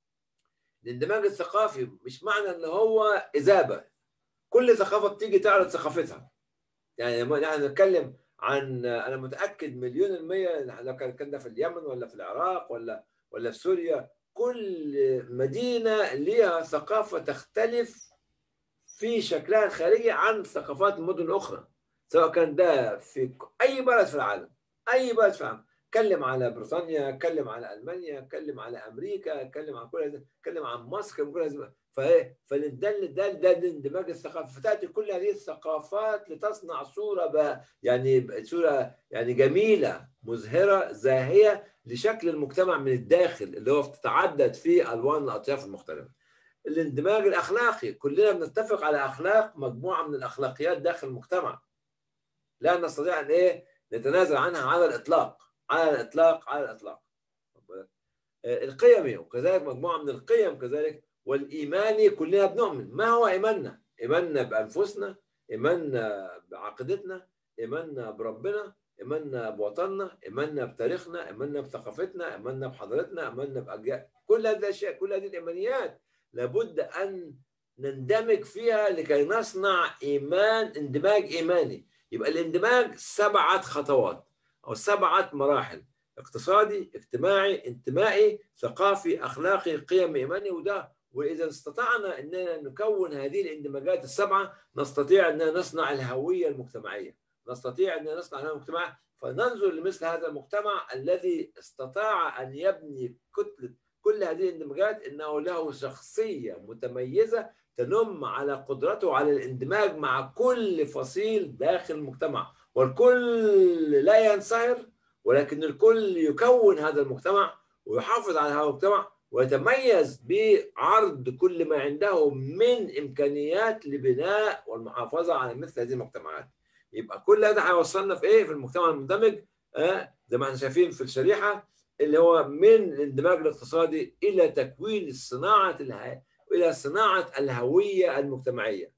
Speaker 1: الاندماج الثقافي مش معنى ان هو اذابه كل ثقافه بتيجي تعرض ثقافتها يعني نحن نتكلم عن انا متاكد مليون المية لو كان كان ده في اليمن ولا في العراق ولا ولا في سوريا كل مدينه لها ثقافه تختلف في شكلها الخارجي عن ثقافات المدن الاخرى سواء كان ده في اي بلد في العالم اي بلد في العالم اتكلم على بريطانيا اتكلم على المانيا اتكلم على امريكا اتكلم عن كل هذا اتكلم عن مصر كل هذا فايه فده ده ده اندماج الثقافه فتاتي كل هذه الثقافات لتصنع صوره ب... يعني صوره يعني جميله مزهره زاهيه لشكل المجتمع من الداخل اللي هو بتتعدد فيه الوان الاطياف المختلفه الاندماج الاخلاقي كلنا بنتفق على اخلاق مجموعه من الاخلاقيات داخل المجتمع لا نستطيع ان ايه نتنازل عنها على الاطلاق على الاطلاق على الاطلاق القيمي وكذلك مجموعه من القيم كذلك والايماني كلنا بنؤمن ما هو ايماننا ايماننا بانفسنا ايماننا بعقيدتنا ايماننا بربنا ايماننا بوطننا ايماننا بتاريخنا ايماننا بثقافتنا ايماننا بحضارتنا ايماننا باجيال كل هذه الاشياء كل هذه الايمانيات لابد ان نندمج فيها لكي نصنع ايمان اندماج ايماني يبقى الاندماج سبعه خطوات او سبعه مراحل اقتصادي اجتماعي انتمائي ثقافي اخلاقي قيمي ايماني وده واذا استطعنا اننا نكون هذه الاندماجات السبعه نستطيع ان نصنع الهويه المجتمعيه نستطيع ان نصنع الهويه المجتمعيه فننظر لمثل هذا المجتمع الذي استطاع ان يبني كتله كل هذه الاندماجات انه له شخصيه متميزه تنم على قدرته على الاندماج مع كل فصيل داخل المجتمع والكل لا ينصهر ولكن الكل يكون هذا المجتمع ويحافظ على هذا المجتمع ويتميز بعرض كل ما عنده من امكانيات لبناء والمحافظه على مثل هذه المجتمعات. يبقى كل هذا هيوصلنا في ايه؟ في المجتمع المندمج آه زي ما احنا شايفين في الشريحه اللي هو من الاندماج الاقتصادي الى تكوين الصناعه اله... الى صناعه الهويه المجتمعيه.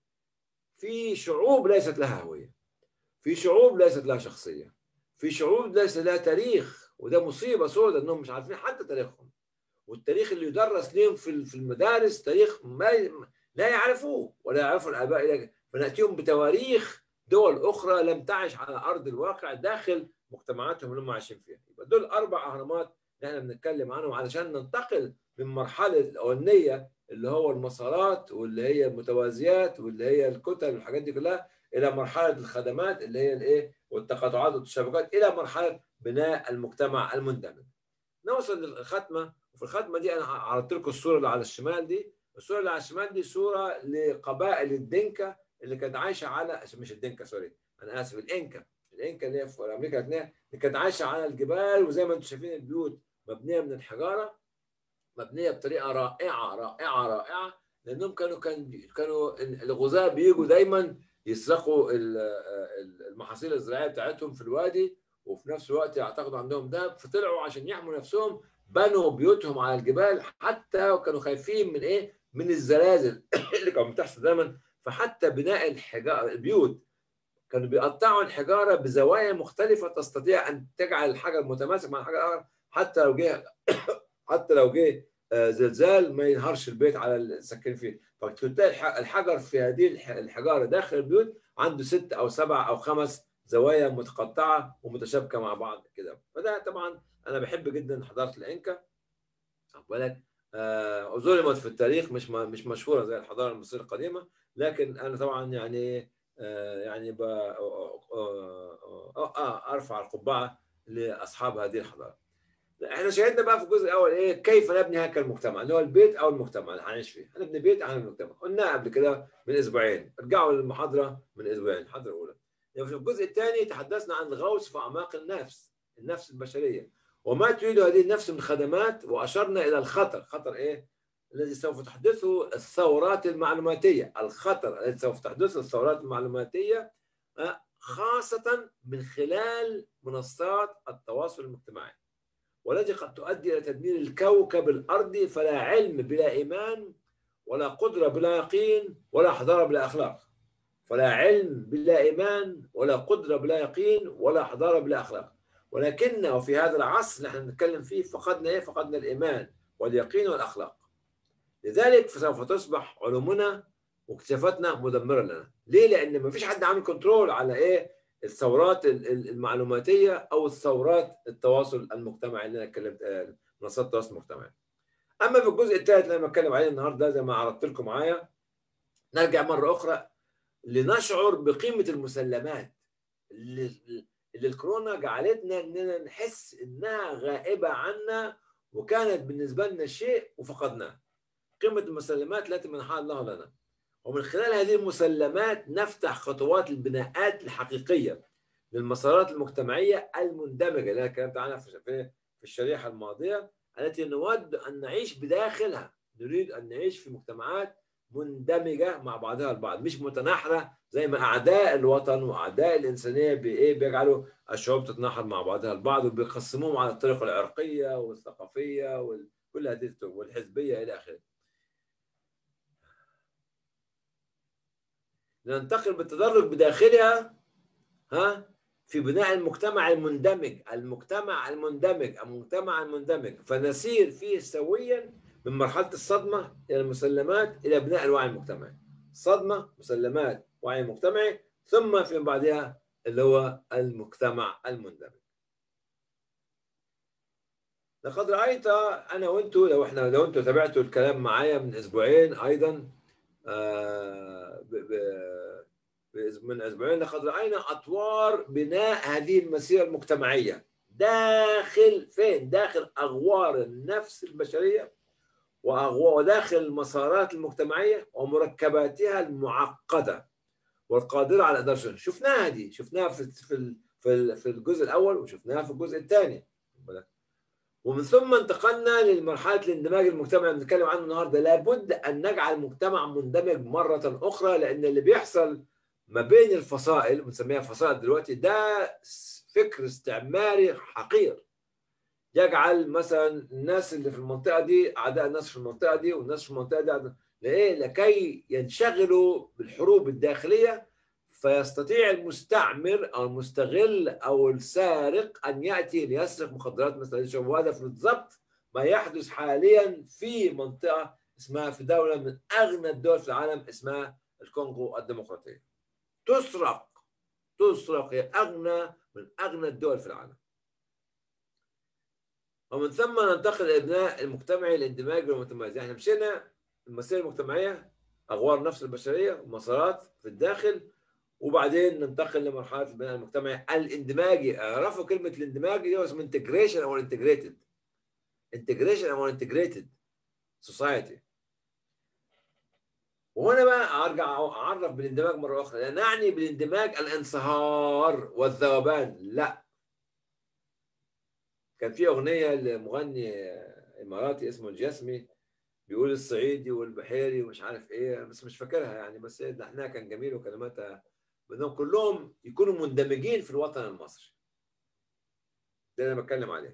Speaker 1: في شعوب ليست لها هويه. في شعوب ليست لها شخصيه. في شعوب ليس لها تاريخ وده مصيبه سوداء انهم مش عارفين حتى تاريخهم. والتاريخ اللي يدرس لهم في في المدارس تاريخ ما لا يعرفوه ولا يعرفوا الاباء فناتيهم بتواريخ دول اخرى لم تعش على ارض الواقع داخل مجتمعاتهم اللي هم عايشين فيها يبقى دول اربع اهرامات اللي احنا بنتكلم عنهم علشان ننتقل من مرحله الاولانيه اللي هو المسارات واللي هي المتوازيات واللي هي الكتل والحاجات دي كلها الى مرحله الخدمات اللي هي الايه والتقاطعات والتشابكات الى مرحله بناء المجتمع المندمج. نوصل للختمه وفي الختمه دي انا عرضت لكم الصوره اللي على الشمال دي الصوره اللي على الشمال دي صوره لقبائل الدنكا اللي كانت عايشه على مش الدنكا سوري انا اسف الانكا الانكا اللي هي في امريكا اللاتينيه اللي كانت عايشه على الجبال وزي ما انتم شايفين البيوت مبنيه من الحجاره مبنيه بطريقه رائعه رائعه رائعه لانهم كانوا كان كانوا الغزاة بيجوا دايما يسرقوا المحاصيل الزراعيه بتاعتهم في الوادي وفي نفس الوقت يعتقدوا عندهم دهب فطلعوا عشان يحموا نفسهم بنوا بيوتهم على الجبال حتى وكانوا خايفين من ايه؟ من الزلازل اللي كانت بتحصل دايما فحتى بناء الحجاره البيوت كانوا بيقطعوا الحجاره بزوايا مختلفه تستطيع ان تجعل الحجر متماسك مع الحجر الاخر حتى لو جه حتى لو جه زلزال ما ينهارش البيت على الساكنين فيه فتلاقي الحجر في هذه الحجاره داخل البيوت عنده ست او سبع او خمس زوايا متقطعه ومتشابكه مع بعض كده فده طبعا انا بحب جدا حضاره الانكا بالك آه ظلمت في التاريخ مش مش مشهوره زي الحضاره المصريه القديمه لكن انا طبعا يعني آه يعني ب آه آه ارفع القبعه لاصحاب هذه الحضاره. احنا شاهدنا بقى في الجزء الاول ايه كيف نبني هيكل المجتمع اللي هو البيت او المجتمع اللي هنعيش فيه هنبني بيت او المجتمع قلناها قبل كده من اسبوعين ارجعوا للمحاضره من اسبوعين المحاضره الاولى يعني في الجزء الثاني تحدثنا عن الغوص في اعماق النفس النفس البشريه وما تريد هذه النفس من خدمات واشرنا الى الخطر خطر ايه الذي سوف تحدثه الثورات المعلوماتيه الخطر الذي سوف تحدثه الثورات المعلوماتيه خاصه من خلال منصات التواصل المجتمعي والتي قد تؤدي الى تدمير الكوكب الارضي فلا علم بلا ايمان ولا قدره بلا يقين ولا حضاره بلا اخلاق فلا علم بلا ايمان ولا قدره بلا يقين ولا حضاره بلا اخلاق ولكن وفي هذا العصر اللي احنا بنتكلم فيه فقدنا ايه؟ فقدنا الايمان واليقين والاخلاق. لذلك فسوف تصبح علومنا واكتشافاتنا مدمره لنا. ليه؟ لان ما فيش حد عامل كنترول على ايه؟ الثورات المعلوماتيه او الثورات التواصل المجتمعي اللي انا اتكلمت منصات التواصل المجتمعي. اما في الجزء الثالث اللي انا بتكلم عليه النهارده زي ما عرضت لكم معايا نرجع مره اخرى لنشعر بقيمه المسلمات اللي اللي الكورونا جعلتنا اننا نحس انها غائبه عنا وكانت بالنسبه لنا شيء وفقدناه. قيمه المسلمات التي منحها الله لنا. ومن خلال هذه المسلمات نفتح خطوات البناءات الحقيقيه للمسارات المجتمعيه المندمجه اللي انا اتكلمت عنها في الشريحه الماضيه التي نود ان نعيش بداخلها. نريد ان نعيش في مجتمعات مندمجه مع بعضها البعض مش متناحره زي ما اعداء الوطن واعداء الانسانيه بايه بيجعلوا الشعوب تتناحر مع بعضها البعض وبيقسموهم على الطرق العرقيه والثقافيه وكل هذه والحزبيه الى اخره. ننتقل بالتدرج بداخلها ها في بناء المجتمع المندمج، المجتمع المندمج، المجتمع المندمج، فنسير فيه سويا من مرحله الصدمه الى المسلمات الى بناء الوعي المجتمعي. صدمه، مسلمات، وعي مجتمعي، ثم في بعدها اللي هو المجتمع المندمج. لقد رايت انا وانتم لو احنا لو انتم تابعتوا الكلام معايا من اسبوعين ايضا آه ب ب من اسبوعين لقد راينا اطوار بناء هذه المسيره المجتمعيه داخل فين؟ داخل اغوار النفس البشريه وداخل المسارات المجتمعيه ومركباتها المعقده والقادره على اداره شفناها دي شفناها في في في في الجزء الاول وشفناها في الجزء الثاني ومن ثم انتقلنا لمرحله الاندماج المجتمعي اللي بنتكلم عنه النهارده لابد ان نجعل المجتمع مندمج مره اخرى لان اللي بيحصل ما بين الفصائل بنسميها فصائل دلوقتي ده فكر استعماري حقير يجعل مثلا الناس اللي في المنطقه دي اعداء الناس في المنطقه دي والناس في المنطقه دي أعداء. ليه؟ لكي ينشغلوا بالحروب الداخليه فيستطيع المستعمر او المستغل او السارق ان ياتي ليسرق مخدرات مثلا وهذا بالضبط ما يحدث حاليا في منطقه اسمها في دوله من اغنى الدول في العالم اسمها الكونغو الديمقراطيه. تسرق تسرق هي اغنى من اغنى الدول في العالم. ومن ثم ننتقل الى ابناء المجتمعي الاندماجي والمتميز، يعني مشينا المسيره المجتمعيه اغوار النفس البشريه ومسارات في الداخل وبعدين ننتقل لمرحله البناء المجتمعي الاندماجي اعرفوا كلمه الاندماجي دي اسمها انتجريشن او انتجريتد انتجريشن او انتجريتد سوسايتي وهنا بقى ارجع اعرف بالاندماج مره اخرى لا نعني بالاندماج الانصهار والذوبان لا كان في اغنيه لمغني اماراتي اسمه الجسمي بيقول الصعيدي والبحيري ومش عارف ايه بس مش فاكرها يعني بس لحنها كان جميل وكلماتها بدهم كلهم يكونوا مندمجين في الوطن المصري ده اللي انا بتكلم عليه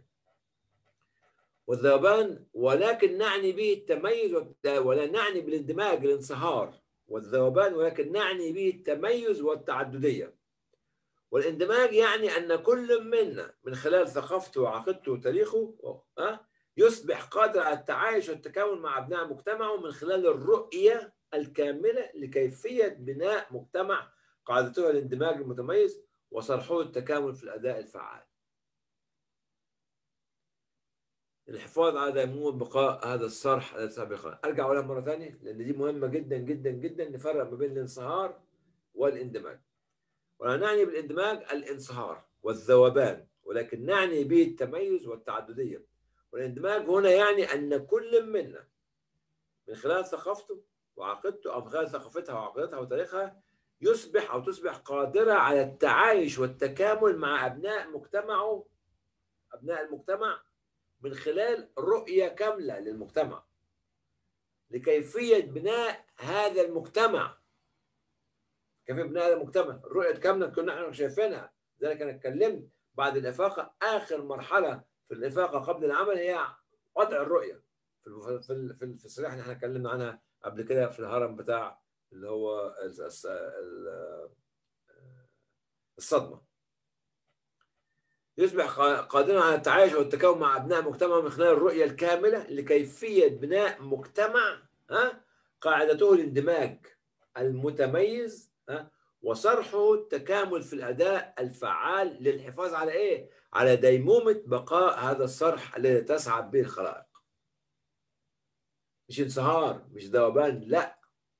Speaker 1: والذوبان ولكن نعني به التميز ولا نعني بالاندماج الانصهار والذوبان ولكن نعني به التميز والتعددية والاندماج يعني أن كل منا من خلال ثقافته وعقيدته وتاريخه يصبح قادر على التعايش والتكامل مع أبناء مجتمعه من خلال الرؤية الكاملة لكيفية بناء مجتمع قاعدته الاندماج المتميز وصرحه التكامل في الأداء الفعال الحفاظ على ديمومة بقاء هذا الصرح الذي سابقا ارجع اقولها مره ثانيه لان دي مهمه جدا جدا جدا نفرق ما بين الانصهار والاندماج ولا نعني بالاندماج الانصهار والذوبان ولكن نعني به التميز والتعدديه والاندماج هنا يعني ان كل منا من خلال ثقافته وعقيدته او من خلال ثقافتها وعقيدتها وتاريخها يصبح او تصبح قادره على التعايش والتكامل مع ابناء مجتمعه ابناء المجتمع من خلال رؤية كاملة للمجتمع لكيفية بناء هذا المجتمع كيفية بناء هذا المجتمع الرؤية الكاملة كنا احنا شايفينها لذلك أنا اتكلمت بعد الإفاقة آخر مرحلة في الإفاقة قبل العمل هي وضع الرؤية في في في الصريح اللي احنا اتكلمنا عنها قبل كده في الهرم بتاع اللي هو الصدمة يصبح قادرا على التعايش والتكون مع ابناء مجتمع من خلال الرؤيه الكامله لكيفيه بناء مجتمع ها قاعدته الاندماج المتميز ها وصرحه التكامل في الاداء الفعال للحفاظ على ايه؟ على ديمومه بقاء هذا الصرح الذي تسعد به الخلائق. مش انصهار مش ذوبان لا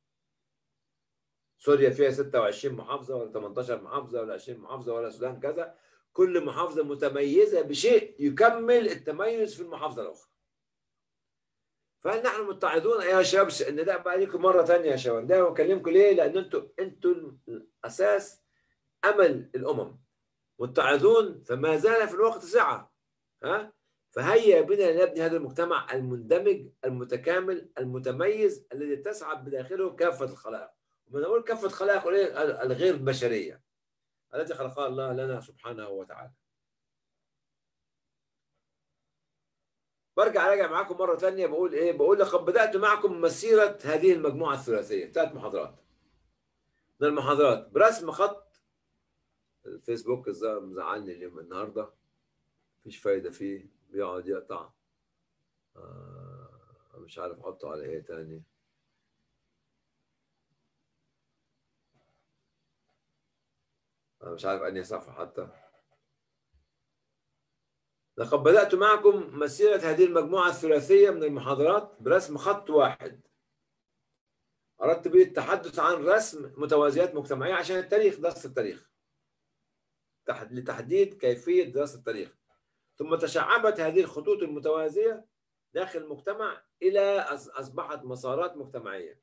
Speaker 1: سوريا فيها 26 محافظه ولا 18 محافظه ولا 20 محافظه ولا السودان كذا كل محافظة متميزة بشيء يكمل التميز في المحافظة الأخرى فهل نحن متعظون يا شباب ان ده بقى لكم مره ثانيه يا شباب ده بكلمكم ليه؟ لان انتم انتم الاساس امل الامم متعظون فما زال في الوقت سعه ها فهيا بنا نبني هذا المجتمع المندمج المتكامل المتميز الذي تسعد بداخله كافه الخلائق ومن اقول كافه الخلائق الغير البشريه التي خلقها الله لنا سبحانه وتعالى برجع راجع معاكم مرة ثانية بقول إيه؟ بقول لقد بدأت معكم مسيرة هذه المجموعة الثلاثية ثلاث محاضرات من المحاضرات برسم خط الفيسبوك مزعلني اليوم النهارده مفيش فايدة فيه بيقعد يقطع آه مش عارف احطه على ايه تاني أنا مش عارف أنهي صفحة حتى لقد بدأت معكم مسيرة هذه المجموعة الثلاثية من المحاضرات برسم خط واحد أردت به التحدث عن رسم متوازيات مجتمعية عشان التاريخ دراسة التاريخ لتحديد كيفية دراسة التاريخ ثم تشعبت هذه الخطوط المتوازية داخل المجتمع إلى أصبحت مسارات مجتمعية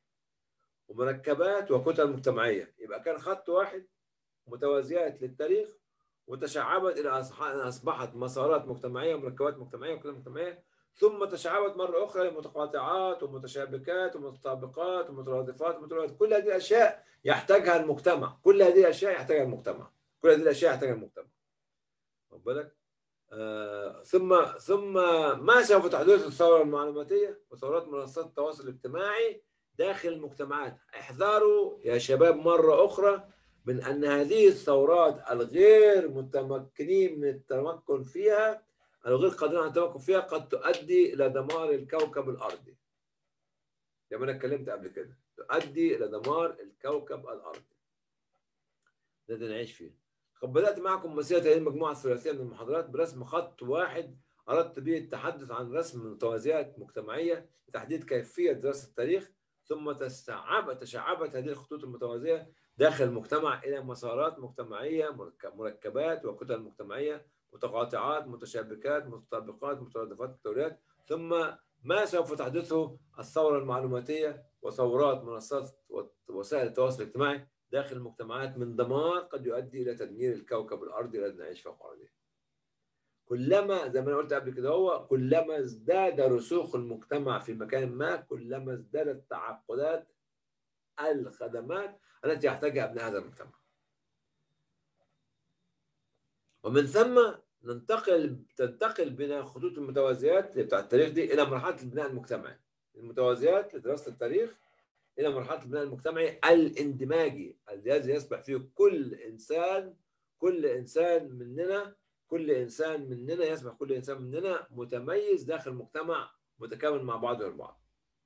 Speaker 1: ومركبات وكتل مجتمعية يبقى كان خط واحد متوازيات للتاريخ وتشعبت الى ان اصبحت مسارات مجتمعيه ومركبات مجتمعيه وكلمات مجتمعيه ثم تشعبت مره اخرى لمتقاطعات ومتشابكات ومتطابقات ومترادفات ومترادفات كل هذه الاشياء يحتاجها المجتمع كل هذه الاشياء يحتاجها المجتمع كل هذه الاشياء يحتاجها المجتمع خد بالك آه ثم ثم ما سوف تحدث الثوره المعلوماتيه وثورات منصات التواصل الاجتماعي داخل المجتمعات احذروا يا شباب مره اخرى من ان هذه الثورات الغير متمكنين من التمكن فيها الغير قادرين على التمكن فيها قد تؤدي الى دمار الكوكب الارضي زي ما انا اتكلمت قبل كده تؤدي الى دمار الكوكب الارضي ده اللي نعيش فيه قد بدات معكم مسيره هذه المجموعه الثلاثيه من المحاضرات برسم خط واحد اردت به التحدث عن رسم متوازيات مجتمعيه لتحديد كيفيه دراسه التاريخ ثم تستعب تشعبت هذه الخطوط المتوازيه داخل المجتمع الى مسارات مجتمعيه مركبات وكتل مجتمعيه متقاطعات متشابكات متطابقات مترادفات متوريات ثم ما سوف تحدثه الثوره المعلوماتيه وثورات منصات وسائل التواصل الاجتماعي داخل المجتمعات من دمار قد يؤدي الى تدمير الكوكب الارضي الذي نعيش فوق عليه. كلما زي ما انا قلت قبل كده هو كلما ازداد رسوخ المجتمع في مكان ما كلما ازدادت تعقدات الخدمات التي يحتاجها ابناء هذا المجتمع. ومن ثم ننتقل تنتقل بنا خطوط المتوازيات بتاع التاريخ دي الى مرحله البناء المجتمعي. المتوازيات لدراسه التاريخ الى مرحله البناء المجتمعي الاندماجي الذي يصبح فيه كل انسان كل انسان مننا كل انسان مننا يصبح كل انسان مننا متميز داخل مجتمع متكامل مع بعضه البعض.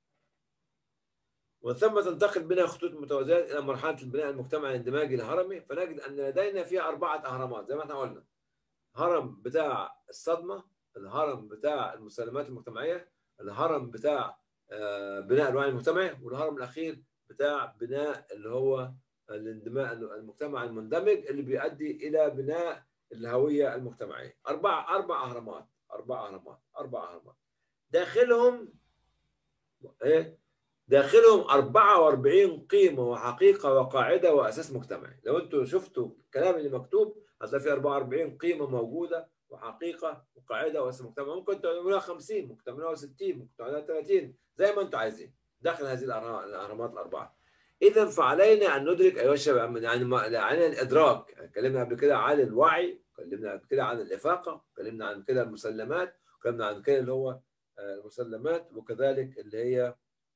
Speaker 1: ومن ثم تنتقل بنا خطوط المتوازيات الى مرحله البناء المجتمعي الاندماجي الهرمي فنجد ان لدينا فيها اربعه اهرامات زي ما احنا قلنا. هرم بتاع الصدمه، الهرم بتاع المسلمات المجتمعيه، الهرم بتاع بناء الوعي المجتمعي والهرم الاخير بتاع بناء اللي هو الاندماج المجتمع المندمج اللي بيؤدي الى بناء الهويه المجتمعيه اربع اربع اهرامات اربع اهرامات اربع اهرامات داخلهم ايه داخلهم 44 قيمه وحقيقه وقاعده واساس مجتمعي لو انتم شفتوا الكلام اللي مكتوب هتلاقي في 44 قيمه موجوده وحقيقه وقاعده واساس مجتمعي ممكن تعملوها 50 ممكن تعملوها 60 ممكن تعملوها 30 زي ما انتم عايزين داخل هذه الاهرامات الاربعه اذا فعلينا ان ندرك ايها الشباب يعني علينا الادراك اتكلمنا قبل كده عن الوعي اتكلمنا قبل كده عن الافاقه اتكلمنا عن كده المسلمات اتكلمنا عن كده اللي هو المسلمات وكذلك اللي هي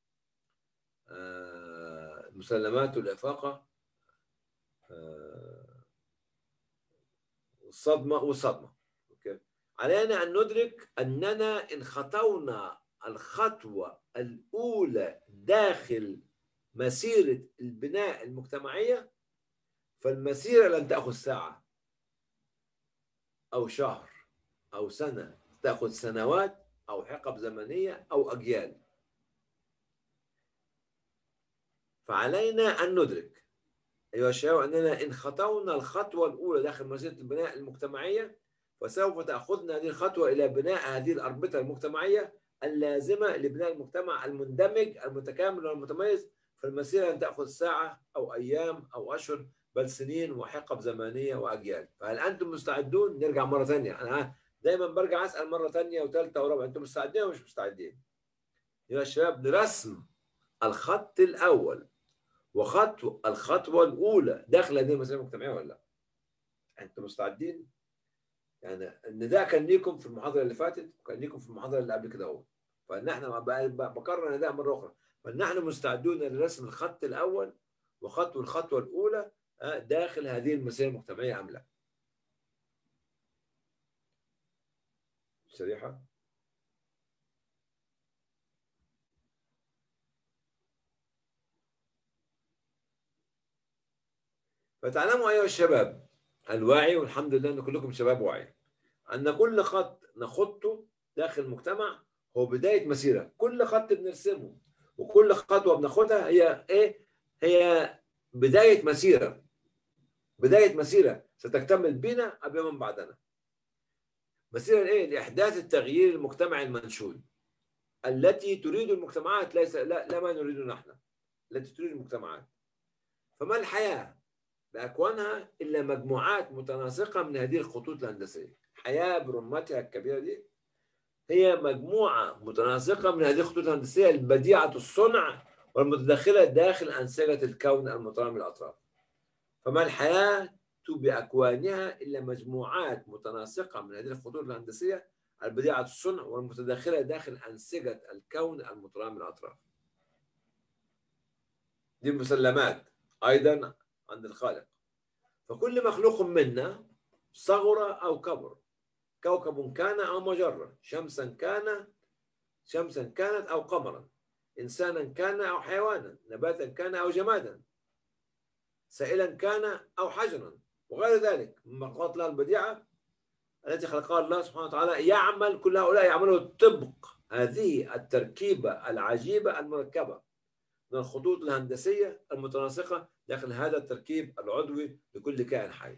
Speaker 1: المسلمات والافاقه الصدمه والصدمه علينا ان ندرك اننا ان خطونا الخطوه الاولى داخل مسيره البناء المجتمعيه فالمسيره لن تاخذ ساعه او شهر او سنه تاخذ سنوات او حقب زمنيه او اجيال فعلينا ان ندرك ايها الشباب اننا ان خطونا الخطوه الاولى داخل مسيره البناء المجتمعيه فسوف تاخذنا هذه الخطوه الى بناء هذه الاربطه المجتمعيه اللازمه لبناء المجتمع المندمج المتكامل والمتميز فالمسيره لن تاخذ ساعه او ايام او اشهر بل سنين وحقب زمنيه واجيال فهل انتم مستعدون نرجع مره ثانيه انا دايما برجع اسال مره ثانيه وثالثه ورابعه انتم مستعدين ولا مش مستعدين يا شباب لرسم الخط الاول وخطوه الخطوه الاولى داخل هذه المسيره المجتمعيه ولا لا انتم مستعدين يعني النداء كان ليكم في المحاضره اللي فاتت وكان ليكم في المحاضره اللي قبل كده اهو فنحن بكرر النداء مره اخرى فنحن مستعدون لرسم الخط الاول وخطوه الخطوه الاولى داخل هذه المسيره المجتمعيه ام لا؟ شريحه فتعلموا ايها الشباب الواعي والحمد لله ان كلكم شباب واعي ان كل خط نخطه داخل المجتمع هو بدايه مسيره كل خط بنرسمه وكل خطوه بناخدها هي ايه هي بدايه مسيره بدايه مسيره ستكتمل بنا قبل من بعدنا مسيره ايه لاحداث التغيير المجتمعي المنشود التي تريد المجتمعات ليس لا, لا ما نريده نحن التي تريد المجتمعات فما الحياه بأكوانها إلا مجموعات متناسقة من هذه الخطوط الهندسية الحياة برمتها الكبيرة دي هي مجموعة متناسقة من هذه الخطوط الهندسية البديعة الصنع والمتداخلة داخل أنسجة الكون المترامي الأطراف فما الحياة بأكوانها إلا مجموعات متناسقة من هذه الخطوط الهندسية البديعة الصنع والمتداخلة داخل أنسجة الكون المترامي الأطراف دي مسلمات أيضا عند الخالق فكل مخلوق منا صغر أو كبر كوكب كان أو مجرة شمسا كان شمسا كانت أو قمرا إنسانا كان أو حيوانا نباتا كان أو جمادا سائلا كان أو حجرا وغير ذلك من مخلوقات الله البديعة التي خلقها الله سبحانه وتعالى يعمل كل هؤلاء يعملوا طبق هذه التركيبة العجيبة المركبة من الخطوط الهندسية المتناسقة داخل هذا التركيب العضوي لكل كائن حي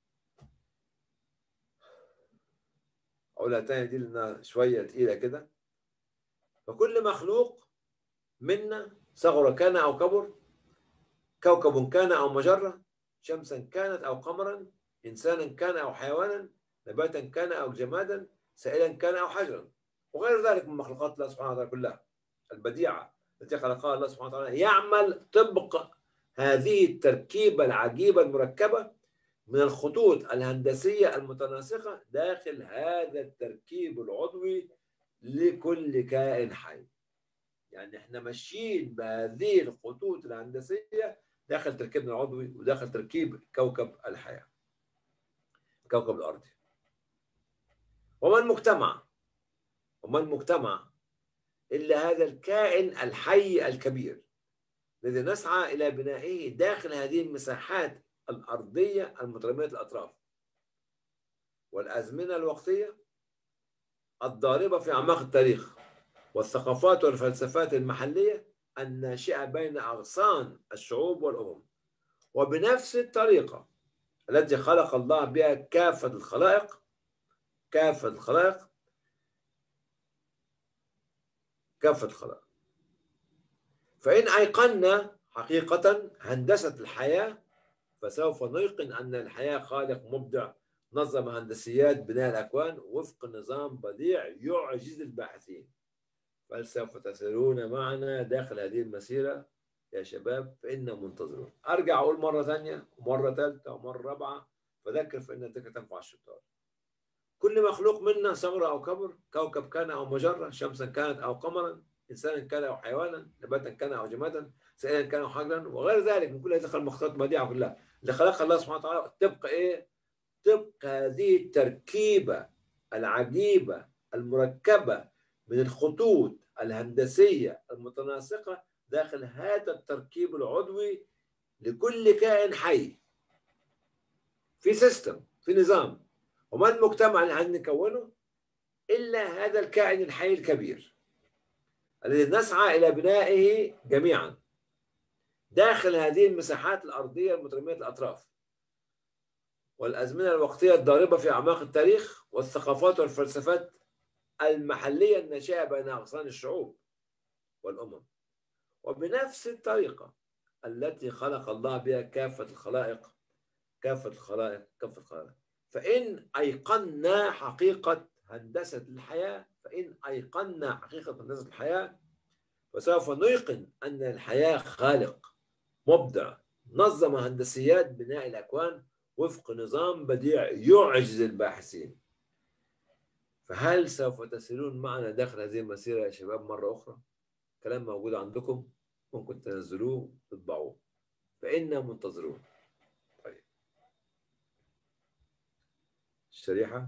Speaker 1: أقولها تاني دي لأنها شوية تقيلة كده فكل مخلوق منا صغر كان أو كبر كوكب كان أو مجرة شمسا كانت أو قمرا إنسانا كان أو حيوانا نباتا كان أو جمادا سائلا كان أو حجرا وغير ذلك من مخلوقات الله سبحانه وتعالى كلها البديعة التي خلقها الله سبحانه وتعالى يعمل طبق هذه التركيبة العجيبة المركبة من الخطوط الهندسية المتناسقة داخل هذا التركيب العضوي لكل كائن حي يعني احنا ماشيين بهذه الخطوط الهندسية داخل تركيبنا العضوي وداخل تركيب كوكب الحياة كوكب الأرض وما المجتمع وما المجتمع إلا هذا الكائن الحي الكبير الذي نسعى إلى بنائه داخل هذه المساحات الأرضية المترامية الأطراف والأزمنة الوقتية الضاربة في أعماق التاريخ والثقافات والفلسفات المحلية الناشئة بين أغصان الشعوب والأمم وبنفس الطريقة التي خلق الله بها كافة الخلائق كافة الخلائق كافة الخلائق فإن أيقنا حقيقة هندسة الحياة فسوف نيقن أن الحياة خالق مبدع نظم هندسيات بناء الأكوان وفق نظام بديع يعجز الباحثين فسوف تسيرون معنا داخل هذه المسيرة يا شباب فإنا منتظرون أرجع أقول مرة ثانية ومرة ثالثة ومرة رابعة فذكر فإن الذكر تنفع الشطار كل مخلوق منا صغر أو كبر كوكب كان أو مجرة شمسا كانت أو قمرا إنسانا كان أو حيوانا نباتا كان أو جمادا سائلا كان أو حجرا وغير ذلك من كل هذه المخلوقات البديعة كلها اللي خلقها الله سبحانه وتعالى تبقى إيه؟ تبقى هذه التركيبة العجيبة المركبة من الخطوط الهندسية المتناسقة داخل هذا التركيب العضوي لكل كائن حي في سيستم في نظام وما المجتمع اللي هنكونه إلا هذا الكائن الحي الكبير الذي نسعى إلى بنائه جميعا داخل هذه المساحات الأرضية المترامية الأطراف والأزمنة الوقتية الضاربة في أعماق التاريخ والثقافات والفلسفات المحلية الناشئة بين أغصان الشعوب والأمم وبنفس الطريقة التي خلق الله بها كافة الخلائق كافة الخلائق كافة الخلائق فإن أيقنا حقيقة هندسة الحياة فإن أيقنا حقيقة هندسة الحياة فسوف نيقن أن الحياة خالق مبدع نظم هندسيات بناء الأكوان وفق نظام بديع يعجز الباحثين فهل سوف تسيرون معنا داخل هذه المسيرة يا شباب مرة أخرى؟ كلام موجود عندكم ممكن تنزلوه وتطبعوه فإنا منتظرون طيب الشريحة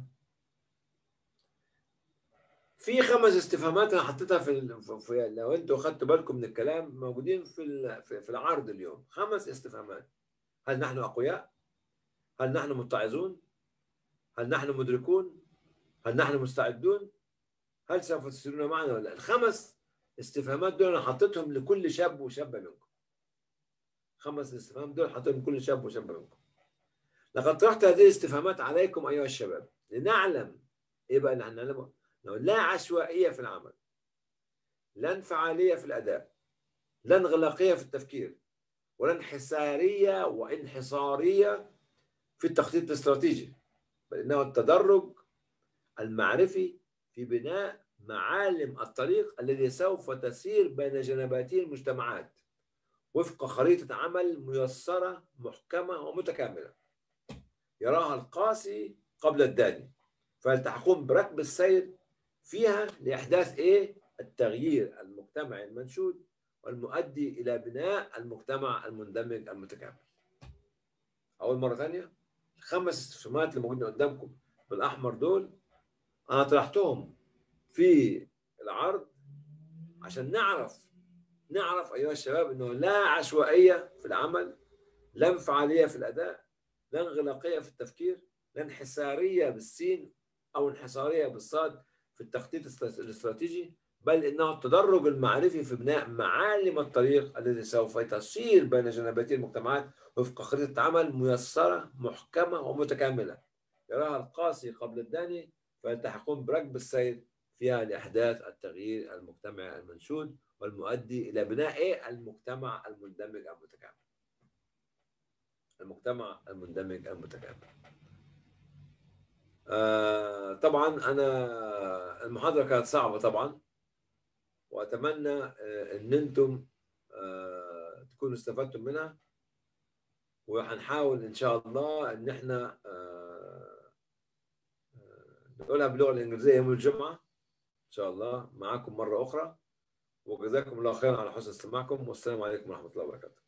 Speaker 1: في خمس استفهامات انا حطيتها في, في لو انتوا خدتوا بالكم من الكلام موجودين في في العرض اليوم خمس استفهامات هل نحن اقوياء؟ هل نحن متعظون؟ هل نحن مدركون؟ هل نحن مستعدون؟ هل سوف تسيرون معنا ولا لا؟ الخمس استفهامات دول انا حطيتهم لكل شاب وشابه منكم. خمس استفهامات دول حطيتهم لكل شاب وشابه منكم. لقد طرحت هذه الاستفهامات عليكم ايها الشباب لنعلم ايه بقى اللي هنعلمه؟ لا عشوائيه في العمل. لا انفعاليه في الاداء. لا انغلاقيه في التفكير. ولا انحسارية وانحصارية في التخطيط الاستراتيجي بل إنه التدرج المعرفي في بناء معالم الطريق الذي سوف تسير بين جنباتي المجتمعات وفق خريطة عمل ميسرة محكمة ومتكاملة يراها القاسي قبل الداني فلتحكم بركب السير فيها لإحداث إيه؟ التغيير المجتمعي المنشود والمؤدي إلى بناء المجتمع المندمج المتكامل أول مرة ثانية خمس استفهامات اللي موجودين قدامكم بالأحمر دول أنا طرحتهم في العرض عشان نعرف نعرف أيها الشباب أنه لا عشوائية في العمل لا انفعالية في الأداء لا انغلاقية في التفكير لا انحسارية بالسين أو انحصارية بالصاد في التخطيط الاستراتيجي بل إنه التدرج المعرفي في بناء معالم الطريق الذي سوف تسير بين جنبتي المجتمعات وفق خريطة عمل ميسرة محكمة ومتكاملة يراها القاسي قبل الداني فلتحكم بركب السير فيها لإحداث التغيير المجتمعي المنشود والمؤدي إلى بناء إيه؟ المجتمع المندمج المتكامل المجتمع المندمج المتكامل آه طبعا أنا المحاضرة كانت صعبة طبعا وأتمنى آه أن أنتم آه تكونوا استفدتم منها وهنحاول إن شاء الله إن إحنا آه نقولها باللغة الإنجليزية يوم الجمعة إن شاء الله معاكم مرة أخرى وجزاكم الله خيرا على حسن استماعكم والسلام عليكم ورحمة الله وبركاته